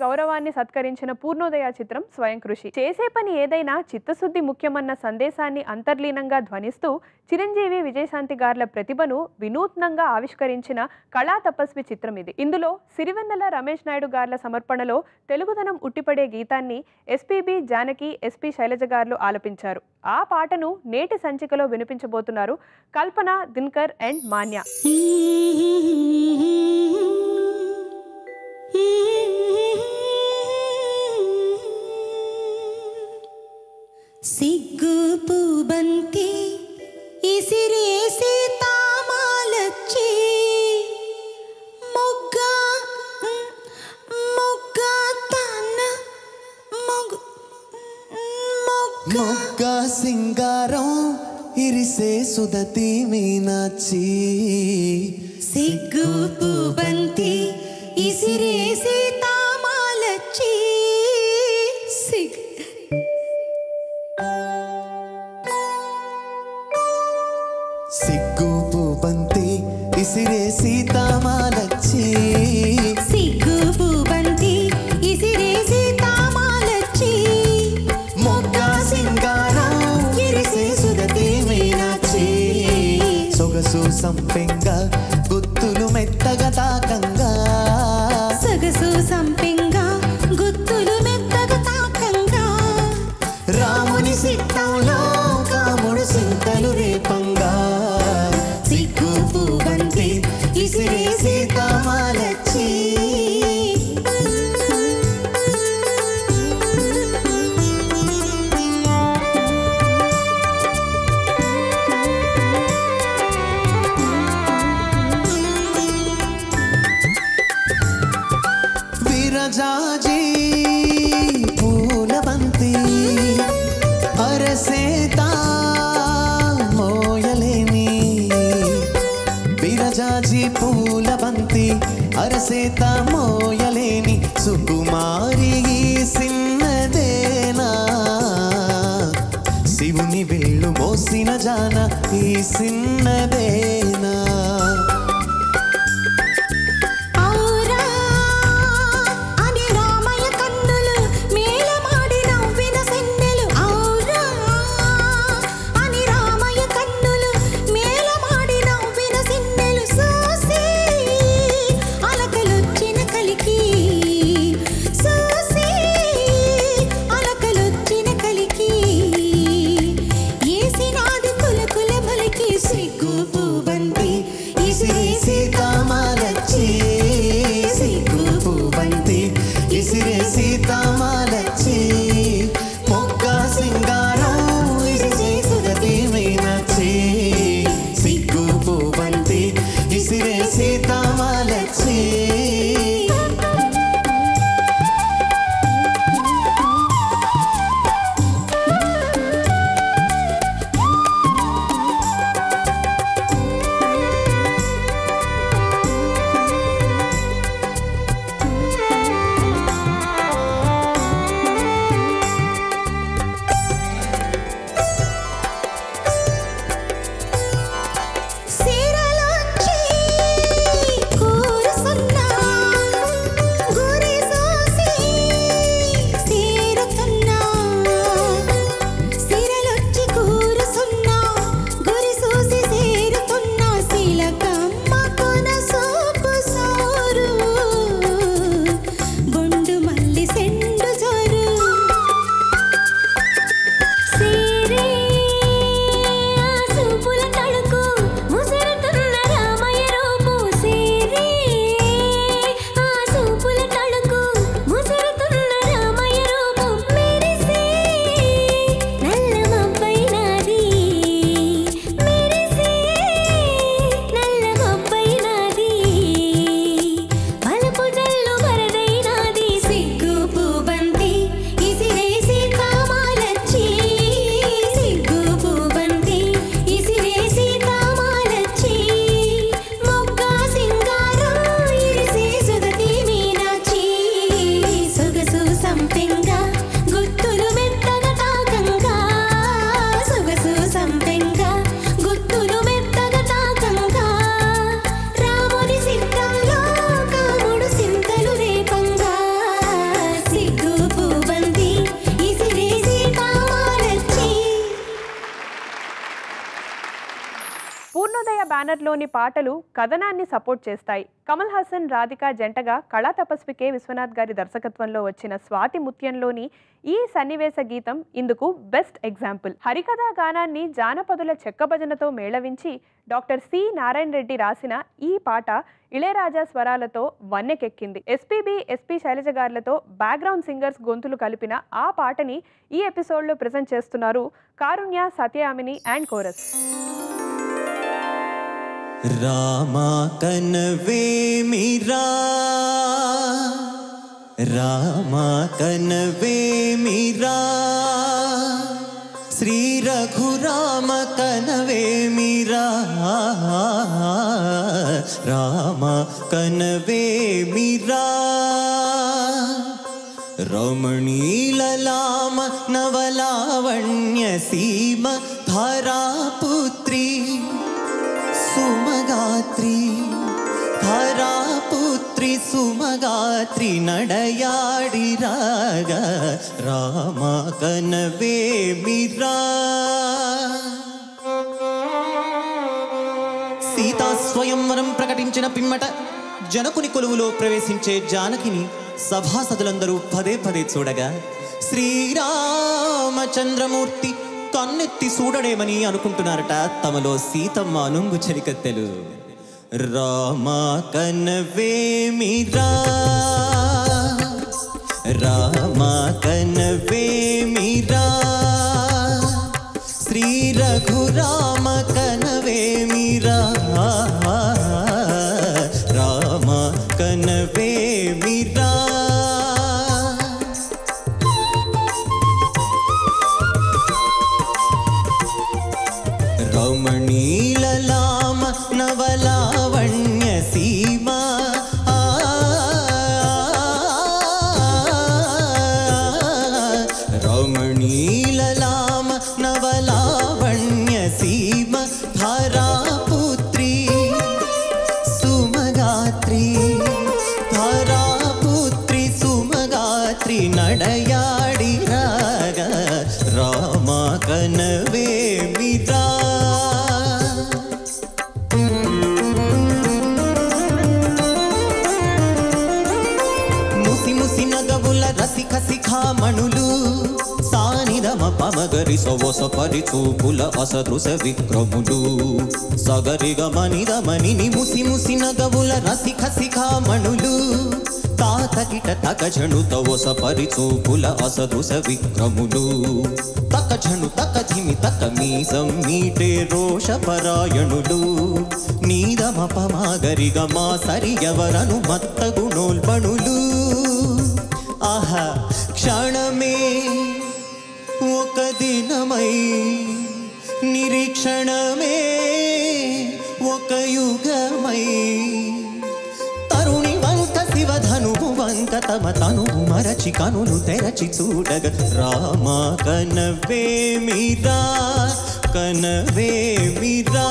సౌరవాన్ని సత్కరించిన పూర్ణోదయ చిత్రం స్వయం కృషి చేసే పని ఏదైనా చిత్తశుద్ధి ముఖ్యమన్న సందేశాన్ని అంతర్లీనంగా ధ్వనిస్తూ చిరంజీవి విజయశాంతి గార్ల ప్రతిభను వినూత్నంగా ఆవిష్కరించిన కళా తపస్వి చిత్రం ఇది ఇందులో సిరివెన్నెల రమేష్ నాయుడు గార్ల సమర్పణలో తెలుగుదనం ఉట్టిపడే గీతాన్ని ఎస్పీబి జానకి ఎస్పి శైలజ గారు ఆలపించారు ఆ పాటను నేటి సంచికలో వినిపించబోతున్నారు కల్పన దిన్కర్ అండ్ మాన్య సిగ్గు పూబంతి ఇసిరేసి తామాలచ్చి మొగ్గ మొగ్గ తన మొగ్గ మొగ్గ మొగ్గ సింగారం ఇరిసే సుదతి మీనాచి సిగ్గు పూబంతి ఇసిరేసి తామాలచ్చి సిగ్ సిగ్గు పూబంతి ఇసిరే సీతామాలచ్చి సిగ్గు పూబంతి ఇసిరేసి తామాలచ్చి మొగ్గ సింగారం ఇరిసే సుదతి మీనాచి సొగసు సంపెంగ గుత్తులు మెత్తగా తాకంగా సొగసు సంపెంగా గుత్తులు మెత్తగా తాకంగా రాముని సిద్ధంలో కాముడు సింతలు రేపంగా సిగ్గు పూబంతి ఇసిరే సీతామాలచ్చి విరజాజీ పూల బంతి అరసేత మోయలేని విరజాజి పూల బంతి అరసేత మోయలేని సుకుమారి ఈ సిన్నదేనా శివుని వేళ్ళు మోసిన జాన ఈ సిన్నదేనా ఔరా అని రామయ్య కన్నులు మేలమాడి నవ్విన సెన్నెలు ఔరా అని రామయ్య కన్నులు మేలమాడి నవ్విన సెన్నెలు సూసి అలకలొచ్చిన కలికి సూసి అలకలొచ్చిన కలికి ఏసినాది కుల కుల బలికి సిగ్గు పూబంతి స్వర్ణోదయ బ్యానర్లోని పాటలు కథనాన్ని సపోర్ట్ చేస్తాయి కమల్ హాసన్ రాధిక జంటగా కళా తపస్వి కె విశ్వనాథ్ గారి దర్శకత్వంలో వచ్చిన స్వాతి ముత్యంలోని ఈ సన్నివేశ గీతం ఇందుకు బెస్ట్ ఎగ్జాంపుల్ హరికథా గానాన్ని జానపదుల చెక్కభజనతో మేళవించి డాక్టర్ సి నారాయణ రెడ్డి రాసిన ఈ పాట ఇళయరాజా స్వరాలతో వన్నెకెక్కింది ఎస్పీబి ఎస్పి శైలజ గారులతో బ్యాక్గ్రౌండ్ సింగర్స్ గొంతులు కలిపిన ఆ పాటని ఈ ఎపిసోడ్లో ప్రజెంట్ చేస్తున్నారు కారుణ్య సత్యామిని అండ్ కోరస్ రామా కనవే మీరా రామా కనవే మీరా శ్రీ రఘురామ కనవే మీరా రామ కనవే మీరా రమణీలలామ నవలావణ్య సీమ ధారాపుత్రి సుమగాత్రి ధారాపుత్రి సుమగాత్రి నడయాడి రాగ రామ కనవే మిరా సీతా స్వయంవరం ప్రకటించిన పిమ్మట జనకుని కొలువులో ప్రవేశించే జానకిని సభాసదులందరూ పదే పదే చూడగా శ్రీరామచంద్రమూర్తి కన్నెత్తి చూడడేమని అనుకుంటున్నారట తమలో సీతమ్మ అనుంగు చెలికత్తెలు రామ కనవేమిరా రామ కనవేమిరా శ్రీ రఘురామ కనవేమిరా రామ కనవేమిరా రమణీలలామ నవలావణ్య సీమ ఆ, రమణీలలామ నవలావణ్య సీమ ధారాపుత్రి సుమగాత్రి ధారాపుత్రి సుమగాత్రి నడయాడి రాగ రామ కనవే మిరా ముసి ముసి నగవుల రసిక శిఖామణులు సానిదమ పమగరి సొవస పరిచూపుల అసదృశ విక్రములు సగరిగ మనిద మనిని ముసి ముసి నగవుల రసిక శిఖామణులు తాతకిట తకజను తవస పరిచూపుల అసదృశ విక్రములు తకజను తక ధిమి తక మీసం మీటే రోష పరాయణులు నీదమ పమాగరిగ మా సరి ఎవరను మత్త గుణోల్బణులు ఆహా క్షణమే ఒక దినమై నిరీక్షణమే ఒక యుగమై తరుణి వంక శివధనువు వంక తమ తనువు మరచి కనులు తెరచి చూడగ రామ కనవే మీరా కనవే మీరా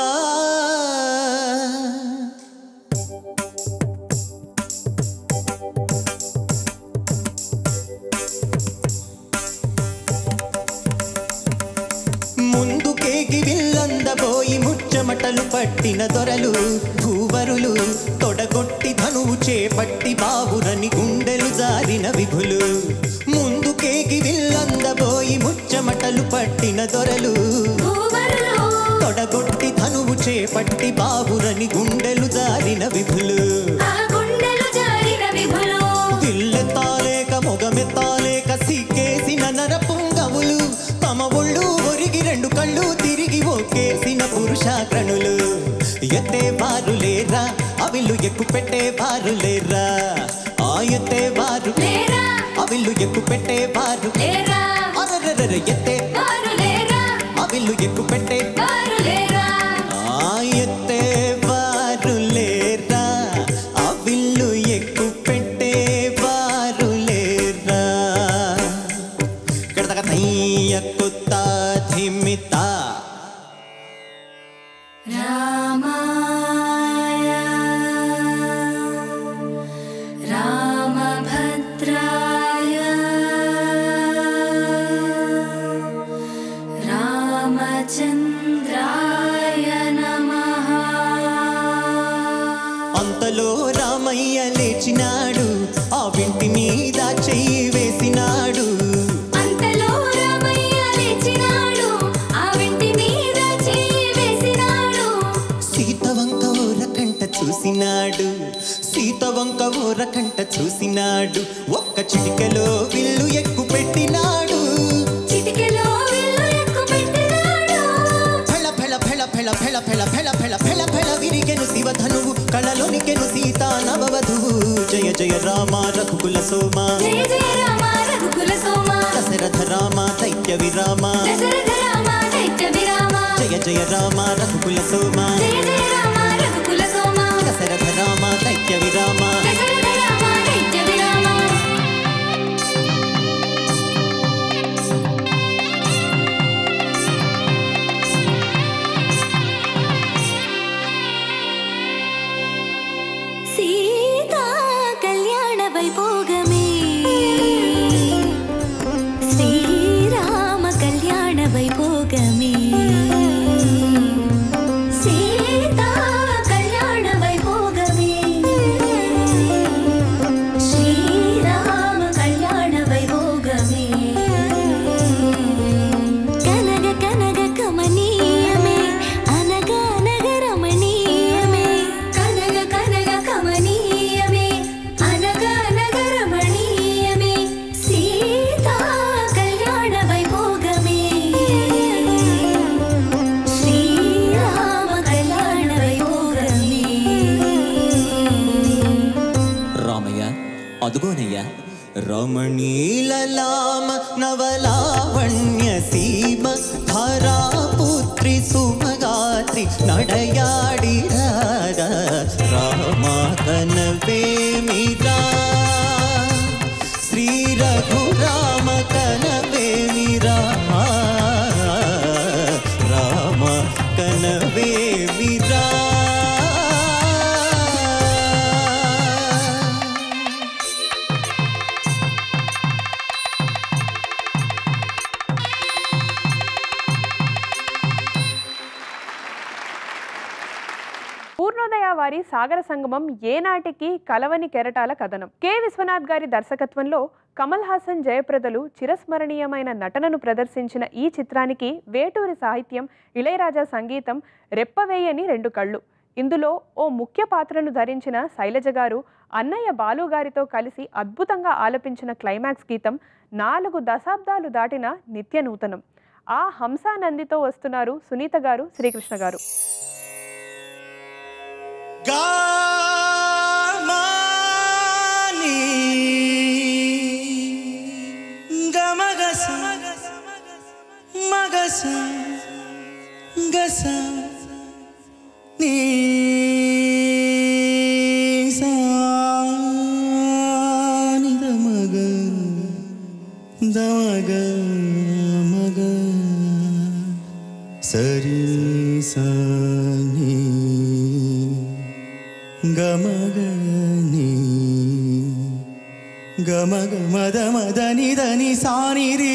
ముందుకేకి విల్లందబోయి ముచ్చమటలు పట్టిన దొరలు భూవరులు తొడగొట్టి ధనువు చేపట్టి బావురని గుండెలు జారిన విభులు ముందుకేకి విల్లందబోయి ముచ్చమటలు పట్టిన దొరలు తొడగొట్టి ధనువు చేపట్టి బావురని గుండెలు జారిన విభులు విల్లెత్తాలేక మొగమెత్తాలేక సిక్కేసిన నరపుంగవులు తమ ఒళ్ళు ఒరిగి రెండు కళ్ళు తిరిగి ఒకేసిన పురుషాకణులు ఎత్తే వారు లేరా అవిల్లు ఎక్కు పెట్టే వారు లేరా ఆ ఎత్తే వారు అవిల్లు ఎక్కు పెట్టే వారు అరరరర ఎత్తే అవిల్లు ఎక్కు పెట్టే ఆ ఎత్తే వారు లేరా అవిల్లు ఎక్కు పెట్టే వారు లేరా కడతక తయ్య కుత్త ధిమిత రామాయ రామభద్రాయ రామచంద్రాయ నమః కంట చూసినాడు ఒక్క చిటికలో విల్లు ఎక్కు పెట్టినాడు చిటికెలో విల్లు ఎక్కు పెట్టినాడు ఫెళ ఫెళ ఫెళ ఫెళ ఫెళ ఫెళ ఫెళ ఫెళ ఫెళ ఫెళ విరిగెను శివధనువు కళలోనికెను సీతా నవవధువు జయ జయ రామ రఘుకుల సోమ జయ జయ రామ రఘుకుల సోమ దశరథ రామ దైత్య విరామ దశరథ రామ దైత్య విరామ జయ జయ రామ రఘుకుల సోమ జయ జయ రామ రఘుకుల సోమ దశరథ రామ దైత్య విరామ దశరథ రామ దైత్య విరామ సీతా కళ్యాణ వైభోగమే శ్రీరామ కళ్యాణ వైభోగమే సీతా కళ్యాణ వైభోగమే శ్రీరామ కళ్యాణ వైభోగమే కనగ కనగ కమనీయమే అనగ అనగ రమణీయమే కనగ కనగ కమనీయమే అనగ అనగ రమణీయమే సీతా కళ్యాణ వైభోగమే శ్రీరామ కళ్యాణ వైభోగమే రామయ్య అదుగోనయ్యా రమణీలలామ నవలావణ్య సీమ ధారాపుత్రి సుమగాత్రి నడయాడి రాగా రామ కనవేమిరా శ్రీ రఘురామ కనవేమిరా రామ కనవేమిరా పూర్ణోదయ వారి సాగర సంగమం ఏనాటికి కలవని కెరటాల కథనం కె విశ్వనాథ్ గారి దర్శకత్వంలో కమల్ హాసన్ జయప్రదలు చిరస్మరణీయమైన నటనను ప్రదర్శించిన ఈ చిత్రానికి వేటూరి సాహిత్యం ఇళయరాజా సంగీతం రెప్పవేయని రెండు కళ్ళు ఇందులో ఓ ముఖ్య పాత్రను ధరించిన శైలజ గారు అన్నయ్య బాలు గారితో కలిసి అద్భుతంగా ఆలపించిన క్లైమాక్స్ గీతం నాలుగు దశాబ్దాలు దాటిన నిత్య నూతనం ఆ హంసానందితో వస్తున్నారు సునీత గారు శ్రీకృష్ణ గారు గామాని గమగస మగస గస నీ సాని దమగ దమగ మగ సరి సాని గమగని గమగ మద మదని దని సానిరి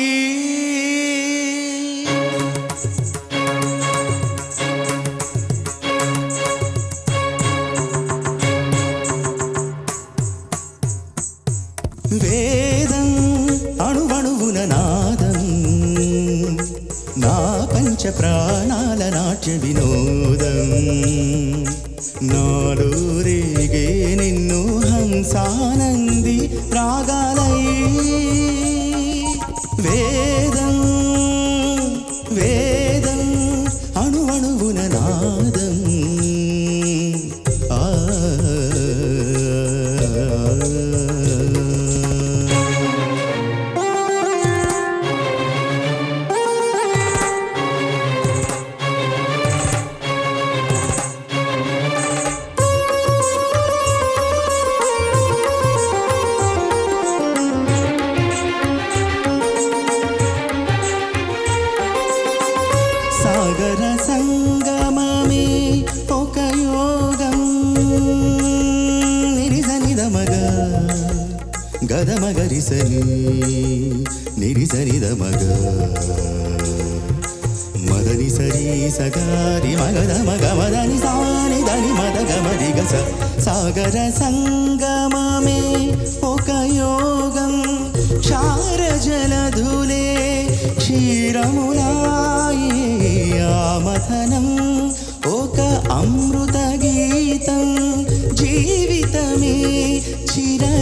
వేదం అణువణువున నాదం నా పంచ ప్రాణాల నాట్య వినోదం నాలో రేగే నిన్ను హంసానంది రాగాలై వేదం వేదం అణువణువున నాదం ఆ సాగర సంగమమే ఒక యోగం నిరిసనిదమగ గదమగరిసని నిరిసనిదమగ మదని సరి సగారి మగద మగ మదని సాని దని మద గమరి గస సాగర సంగమమే ఒక యోగం క్షార జలధులే క్షీరములాయే ఆమథనం ఒక అమృత గీతం జీవితమే చిర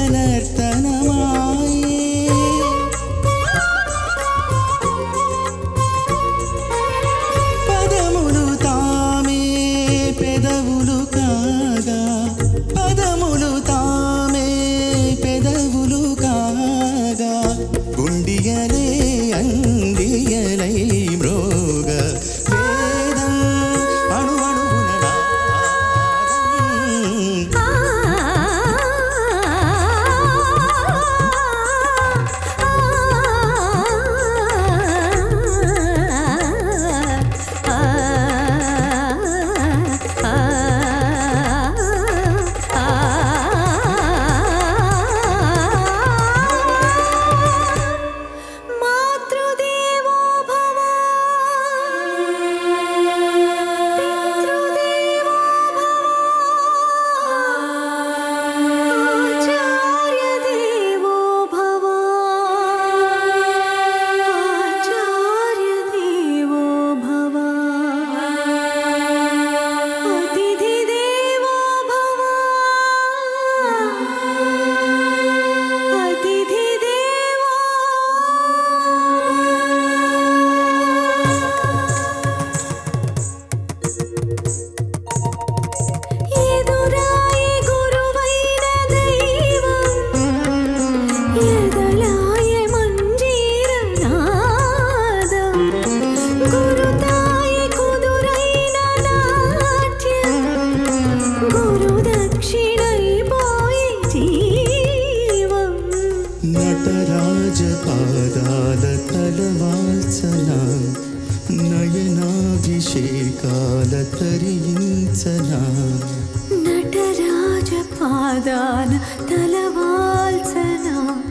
తరించనా నటరాజ పాదాన తలవాల్సన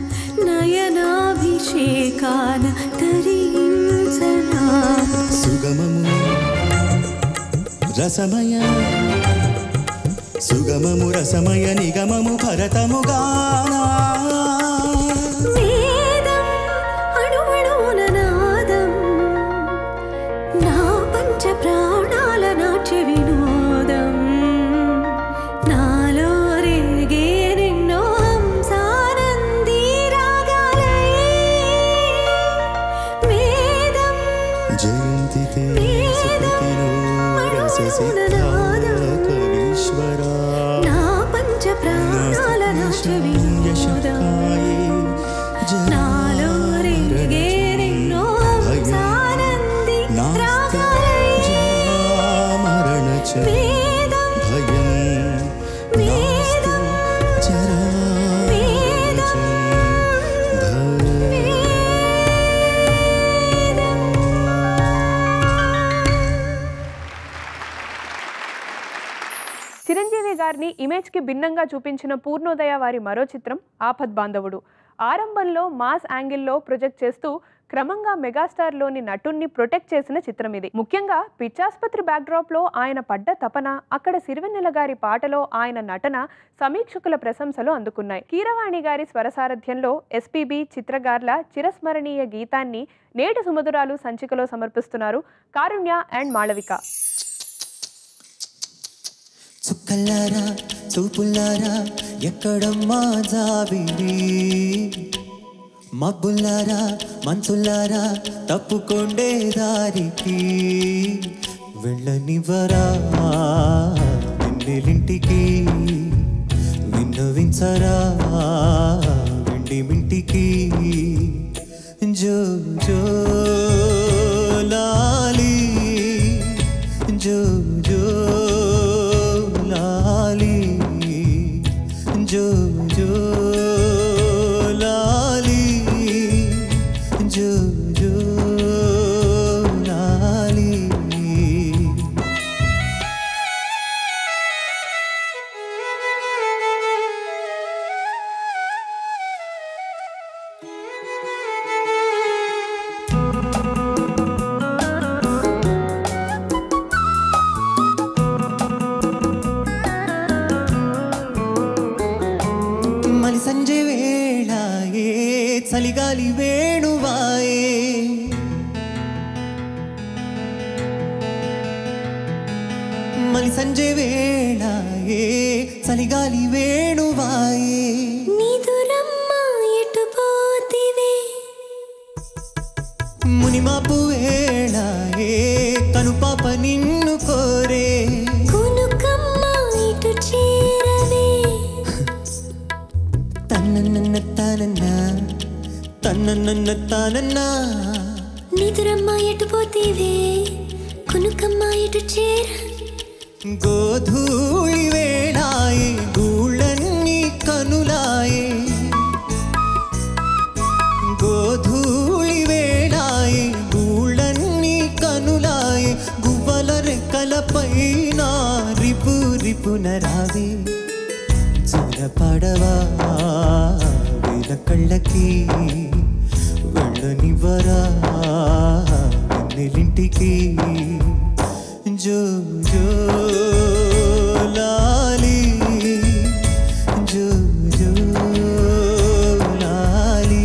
నయనాభిషేకాన తరించనా సుగమము రసమయ సుగమము రసమయ నిగమము భరతముగానా వేదం అణువణువున నాదం నా పంచ ప్రాణాల నాట్య వినోదం నాలో రేగే నిన్నో హంసానందీ రాగాలై వేదం జయంతి తే సుకృతినో రససిద్ధా కవీశ్వరా నా పంచ ప్రాణాల నాట్య వినోదం నాలో రేగే నిన్నో హంసానందీ రాగాలై మరణ చ వేదం భయం నాస్తి చరాచరం భయం చిరంజీవి గారిని ఇమేజ్కి భిన్నంగా చూపించిన పూర్ణోదయ వారి మరో చిత్రం ఆపద్ బాంధవుడు ఆరంభంలో మాస్ యాంగిల్లో ప్రొజెక్ట్ చేస్తూ క్రమంగా మెగాస్టార్లోని నటుణ్ణి ప్రొటెక్ట్ చేసిన చిత్రం ఇది ముఖ్యంగా పిచ్చాసుపత్రి బ్యాక్డ్రాప్లో ఆయన పడ్డ తపన అక్కడ సిరివెన్నెల గారి పాటలో ఆయన నటన సమీక్షకుల ప్రశంసలు అందుకున్నాయి కీరవాణి గారి స్వరసారథ్యంలో ఎస్పీబి చిత్రగార్ల చిరస్మరణీయ గీతాన్ని నేటి సుమధురాలు సంచికలో సమర్పిస్తున్నారు కారుణ్య అండ్ మాళవిక చుక్కల్లారా చూపుల్లారా ఎక్కడమ్మా జాబిలి మబ్బుల్లారా మంచుల్లారా తప్పుకొండే దారికి వెళ్ళనివ్వరా వెన్నెలింటికి విన్నవించరా వెండి మింటికి జో జో లాలి జో జో లాలి జో జో లాలి జో జో లాలి మలి సంజೆ ವೇಳಾಯೇ చలిగాలి వేణువాయే మలి సంజೆ ವೇಳಾయే చలిగాలి వేణువాయే నిదురమ్మ ఎటు పోతివే మునిమాపు వేళాయే కనుపాప నిన్ను కోరే కునుకమ్మ ఇటు చేరవే తన్నన్న తానన్న తన్నన్న తానన్న నిదురమ్మ ఎటు పోతివే కునుకమ్మ ఇటు చేర గోధూళి వేళాయే గూళ్ళన్నీ కనులాయే గోధూళి వేళాయే గూళ్ళన్నీ కనులాయే గువ్వల రెక్కలపైన రిపు రిపున రావే చూడపడవా వేల కళ్ళకి వెళ్ళనివ్వరా వెన్నెలింటికి జో జో లాలి జో జో లాలి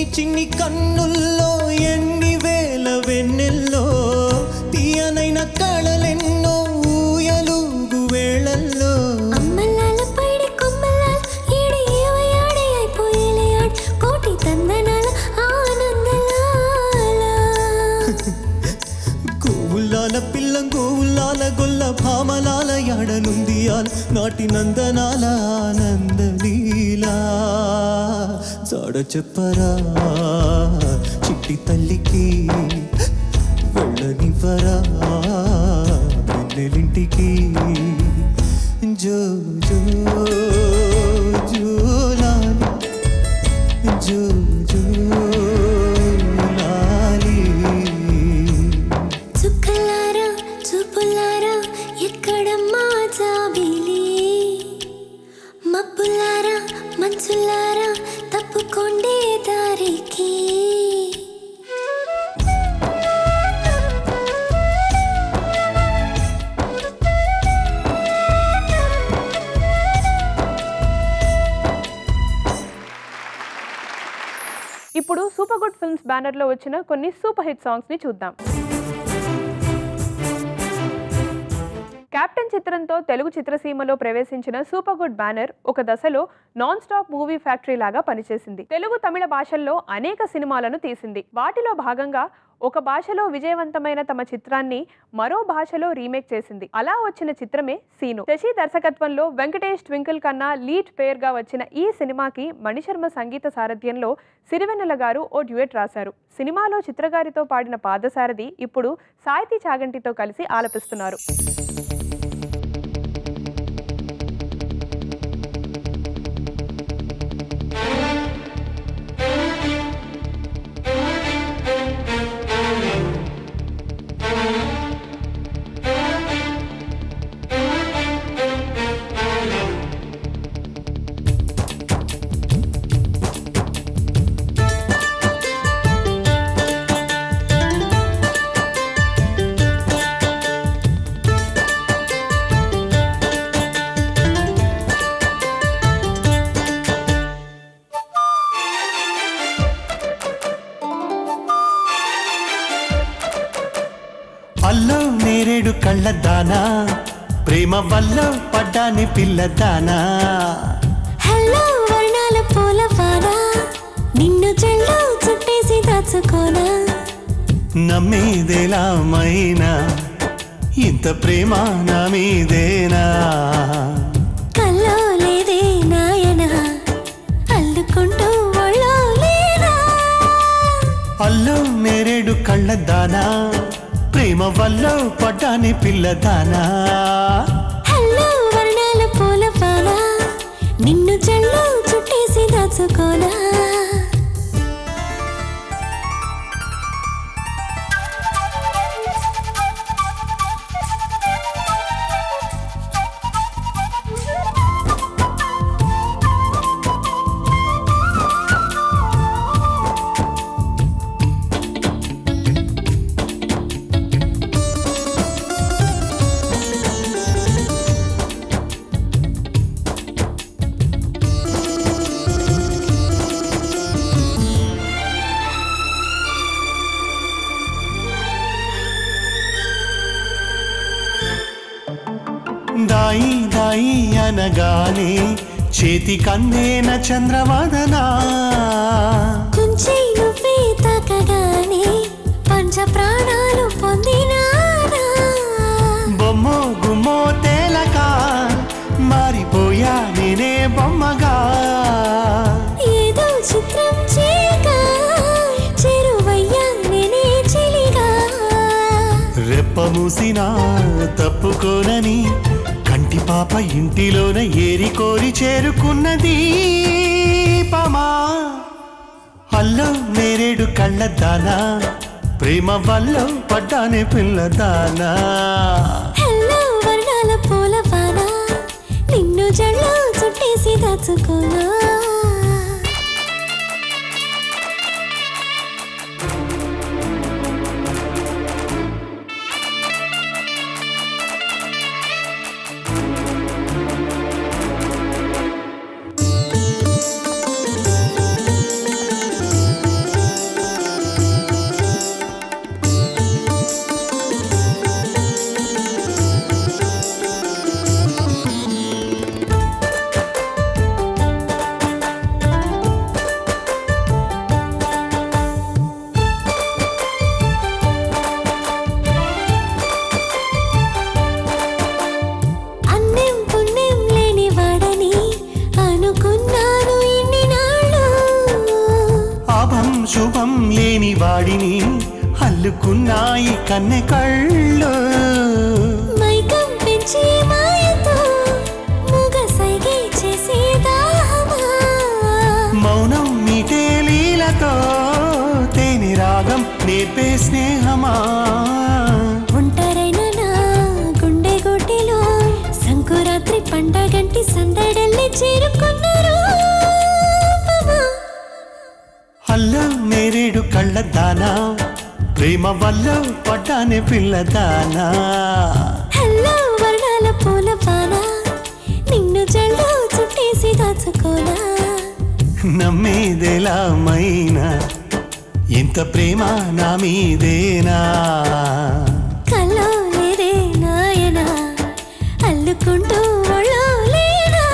చిన్ని కన్నుల్లో ఎన్ని వేల వెన్నెల్లో తీయనైన కళలెన్నో ఊయలుగు వేళల్లో అమ్మలాల పైడి కొమ్మలాల ఈడి ఏవయాడే అయిపోయేలే ఆడ్ కోటి తందనాల ఆనందలాల గోవుల్లాల పిల్ల గోవుల్లాల గొల్ల భామలాల యాడనుందియాల నాటి నందనాల ఆనందలీలా జాడ చెప్పరా చిట్టి తల్లికి వెళ్ళనివ్వరా వెన్నెలింటికి జో జో జోలాలి జో జో లాలి చుక్కలారా చూపులారా ఎక్కడమ్మా జాబిలి మబ్బులారా మంచులారా తప్పుకోండే దారికి ఇప్పుడు సూపర్ గుడ్ ఫిల్మ్స్ బ్యానర్లో వచ్చిన కొన్ని సూపర్ హిట్ సాంగ్స్ని చూద్దాం కెప్టెన్ చిత్రంతో తెలుగు చిత్రసీమలో ప్రవేశించిన సూపర్ గుడ్ బ్యానర్ ఒక దశలో నాన్ స్టాప్ మూవీ ఫ్యాక్టరీ లాగా పనిచేసింది తెలుగు తమిళ భాషల్లో అనేక సినిమాలను తీసింది వాటిలో భాగంగా ఒక భాషలో విజయవంతమైన తమ చిత్రాన్ని మరో భాషలో రీమేక్ చేసింది అలా వచ్చిన చిత్రమే సీను శశి దర్శకత్వంలో Venkatesh Twinkle Khanna lead pair గా వచ్చిన ఈ సినిమాకి మణిశర్మ సంగీత సారథ్యంలో సిరివెన్నెల గారు ఓ డ్యూయట్ రాశారు సినిమాలో చిత్రగారితో పాడిన పాదసారథి ఇప్పుడు సాహితీ చాగంటితో కలిసి ఆలపిస్తున్నారు అల్లో నేరేడు కళ్ళదానా ప్రేమ వల్ల పడ్డాని పిల్లదానా హలో వర్ణాల పూల వాన నిన్ను చెల్లు చుట్టేసి దాచుకోనా నమ్మేదేలా మైనా ఇంత ప్రేమ నా మీదేనా కల్లో లేదే నాయన అల్లుకుంటూ ఒళ్ళో లేనా అల్లో నేరేడు కళ్ళదానా ప్రేమ వల్ల పడ్డాని పిల్లదానా హలో వర్ణాల పూల వాన నిన్ను చెల్లు చుట్టేసి దాచుకోనా దాయి దాయి అనగానే చేతి కందేన చంద్రవదనా కొంచెం నువ్వే తాకగానే పంచ ప్రాణాలు పొందినానా బొమ్మో గుమ్మో తేలక మారిపోయా నేనే బొమ్మగా ఏదో చిత్రం చేయక చెరువయ్యా నేనే చెలిగా రెప్ప మూసినా తప్పుకోనని కంటి పాప ఇంటిలోన ఏరి కోరి చేరుకున్నది పమా అల్లో నేరేడు కళ్ళదానా ప్రేమ వల్ల పడ్డానే పిల్లదానా హలో వర్ణాల పూల వాన నిన్ను జల్లో చుట్టేసి దాచుకోనా శుభం లేని వాడిని అల్లుకున్నాయి కన్నె కళ్ళు మైకం పెంచి మాయతో మూగ సైగే చేసే దాహమా మౌనం మీటే లీలతో తేనె రాగం నేర్పే స్నేహమా ఒంటరైన నా గుండె గొడ్డిలో సంకురాత్రి పండగంటి సందడల్లి చేరుకున్నారు అల్ల నేరేడు కళ్ళదానా ప్రేమ వల్ల పడ్డానే పిల్లదానా హలో వర్ణాల పూల పాన నిన్ను జల్లో చుట్టేసి దాచుకోనా నమ్మేదెలా మైనా ఇంత ప్రేమ నా మీదేనా కల్లో లేదే నాయన అల్లుకుంటూ ఒళ్ళో లేనా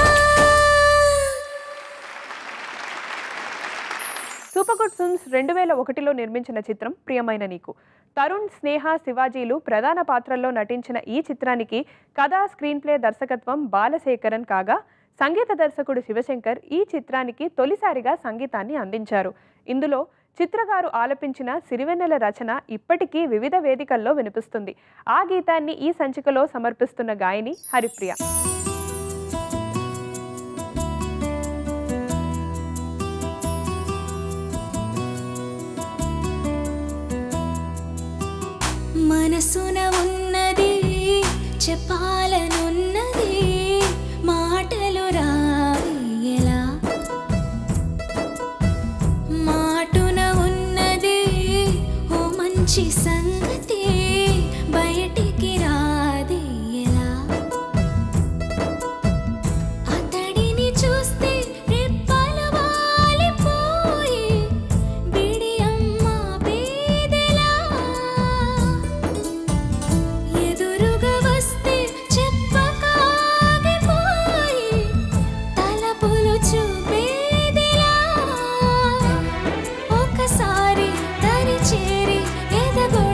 సూపర్ గుడ్ ఫిల్మ్స్ రెండు వేల ఒకటిలో నిర్మించిన చిత్రం ప్రియమైన నీకు తరుణ్ స్నేహ శివాజీలు ప్రధాన పాత్రల్లో నటించిన ఈ చిత్రానికి కథా స్క్రీన్ ప్లే దర్శకత్వం బాలశేఖరన్ కాగా సంగీత దర్శకుడు శివశంకర్ ఈ చిత్రానికి తొలిసారిగా సంగీతాన్ని అందించారు ఇందులో చిత్రగారు ఆలపించిన సిరివెన్నెల రచన ఇప్పటికీ వివిధ వేదికల్లో వినిపిస్తుంది ఆ గీతాన్ని ఈ సంచికలో సమర్పిస్తున్న గాయని హరిప్రియ మనసున ఉన్నది చెప్పాలనున్నది మాటలు రావియలా మాటున ఉన్నది ఓ మంచి సంగతి బయటికి రాదియలా అతడిని చూస్తే రెప్పలు వాలిపోయి బిడియమ్మ పేదెలా ఎదురుగా వస్తే చెప్పకాగిపోయి తలపులు చూపేదిలా ఒకసారి దరి చేరి ఎదగొ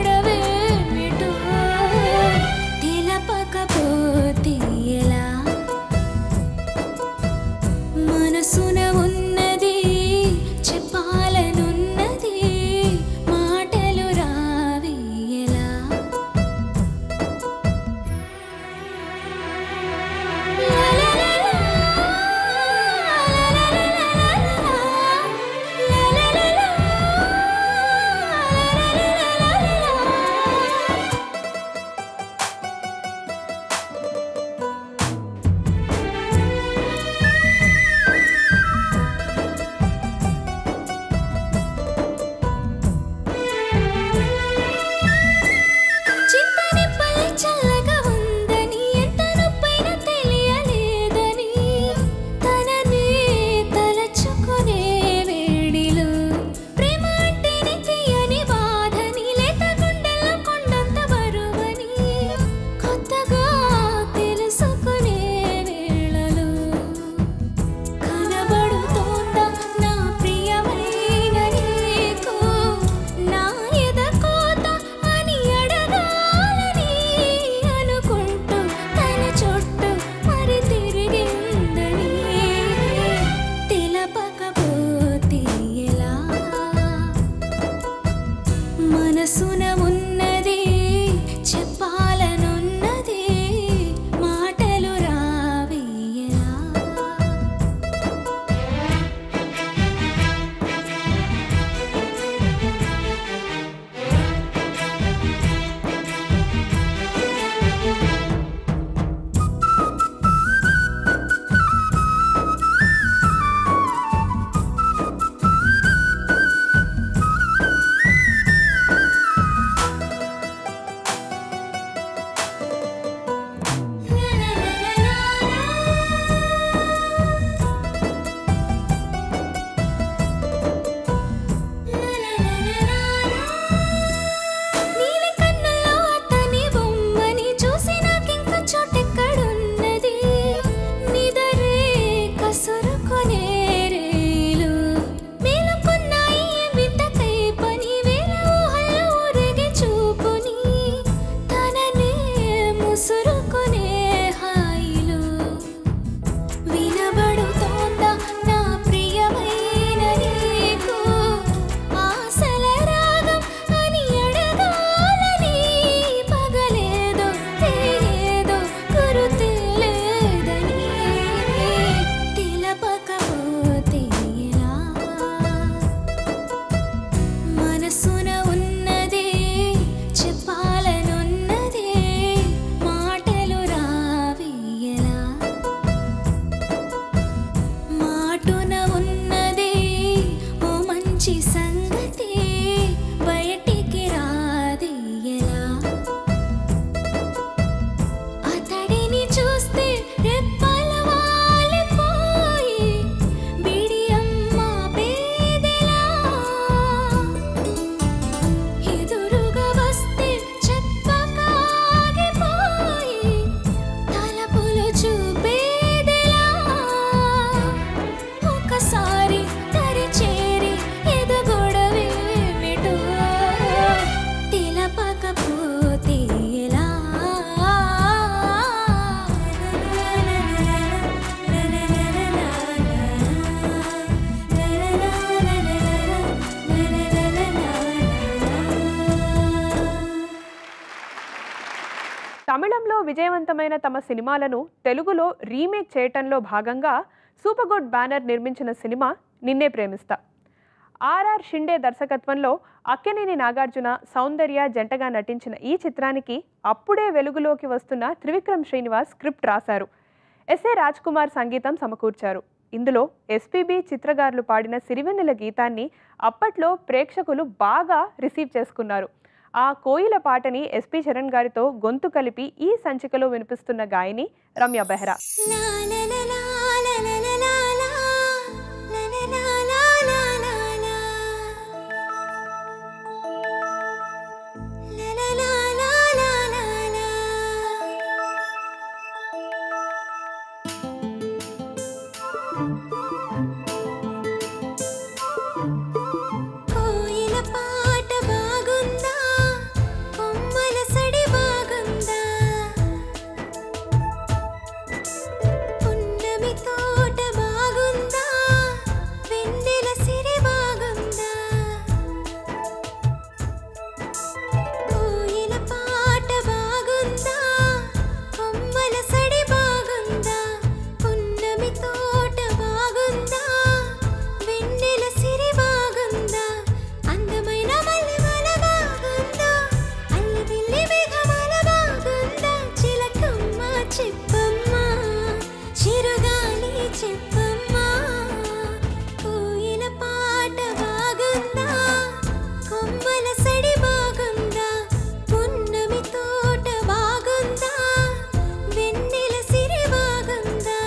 విజయవంతమైన తమ సినిమాలను తెలుగులో రీమేక్ చేయటంలో భాగంగా సూపర్ గుడ్ బ్యానర్ నిర్మించిన సినిమా నిన్నే ప్రేమిస్తా ఆర్ఆర్ షిండే దర్శకత్వంలో అక్కెనేని నాగార్జున సౌందర్య జంటగా నటించిన ఈ చిత్రానికి అప్పుడే వెలుగులోకి వస్తున్న త్రివిక్రమ్ శ్రీనివాస్ స్క్రిప్ట్ రాశారు ఎస్ఏ రాజ్ కుమార్ సంగీతం సమకూర్చారు ఇందులో ఎస్పీబి చిత్రగారులు పాడిన సిరివెన్నెల గీతాన్ని అప్పట్లో ప్రేక్షకులు బాగా రిసీవ్ చేసుకున్నారు ఆ కోయిల పాటని ఎస్పి చరణ్ గారితో గొంతు కలిపి ఈ సంచికలో వినిపిస్తున్న గాయని రమ్య బెహ్రా కోయిల పాట బాగుందా కొమ్మల సడి బాగుందా పున్నమి తోట బాగుందా వెన్నెల సిరి బాగుందా కోయిల పాట బాగుందా కొమ్మల సడి బాగుందా పున్నమి తోట బాగుందా వెన్నెల సిరి బాగుందా అందమైన మల్లెమాల బాగుందా అల్లి బిల్లి మేఘమాల బాగుందా చిలకమ్మ చెప్పమ్మా చిరుగాలి చెప్పమ్మా కోయిల పాట బాగుందా కొమ్మల సడి బాగుందా పున్నమి తోట బాగుందా వెన్నెల సిరి బాగుందా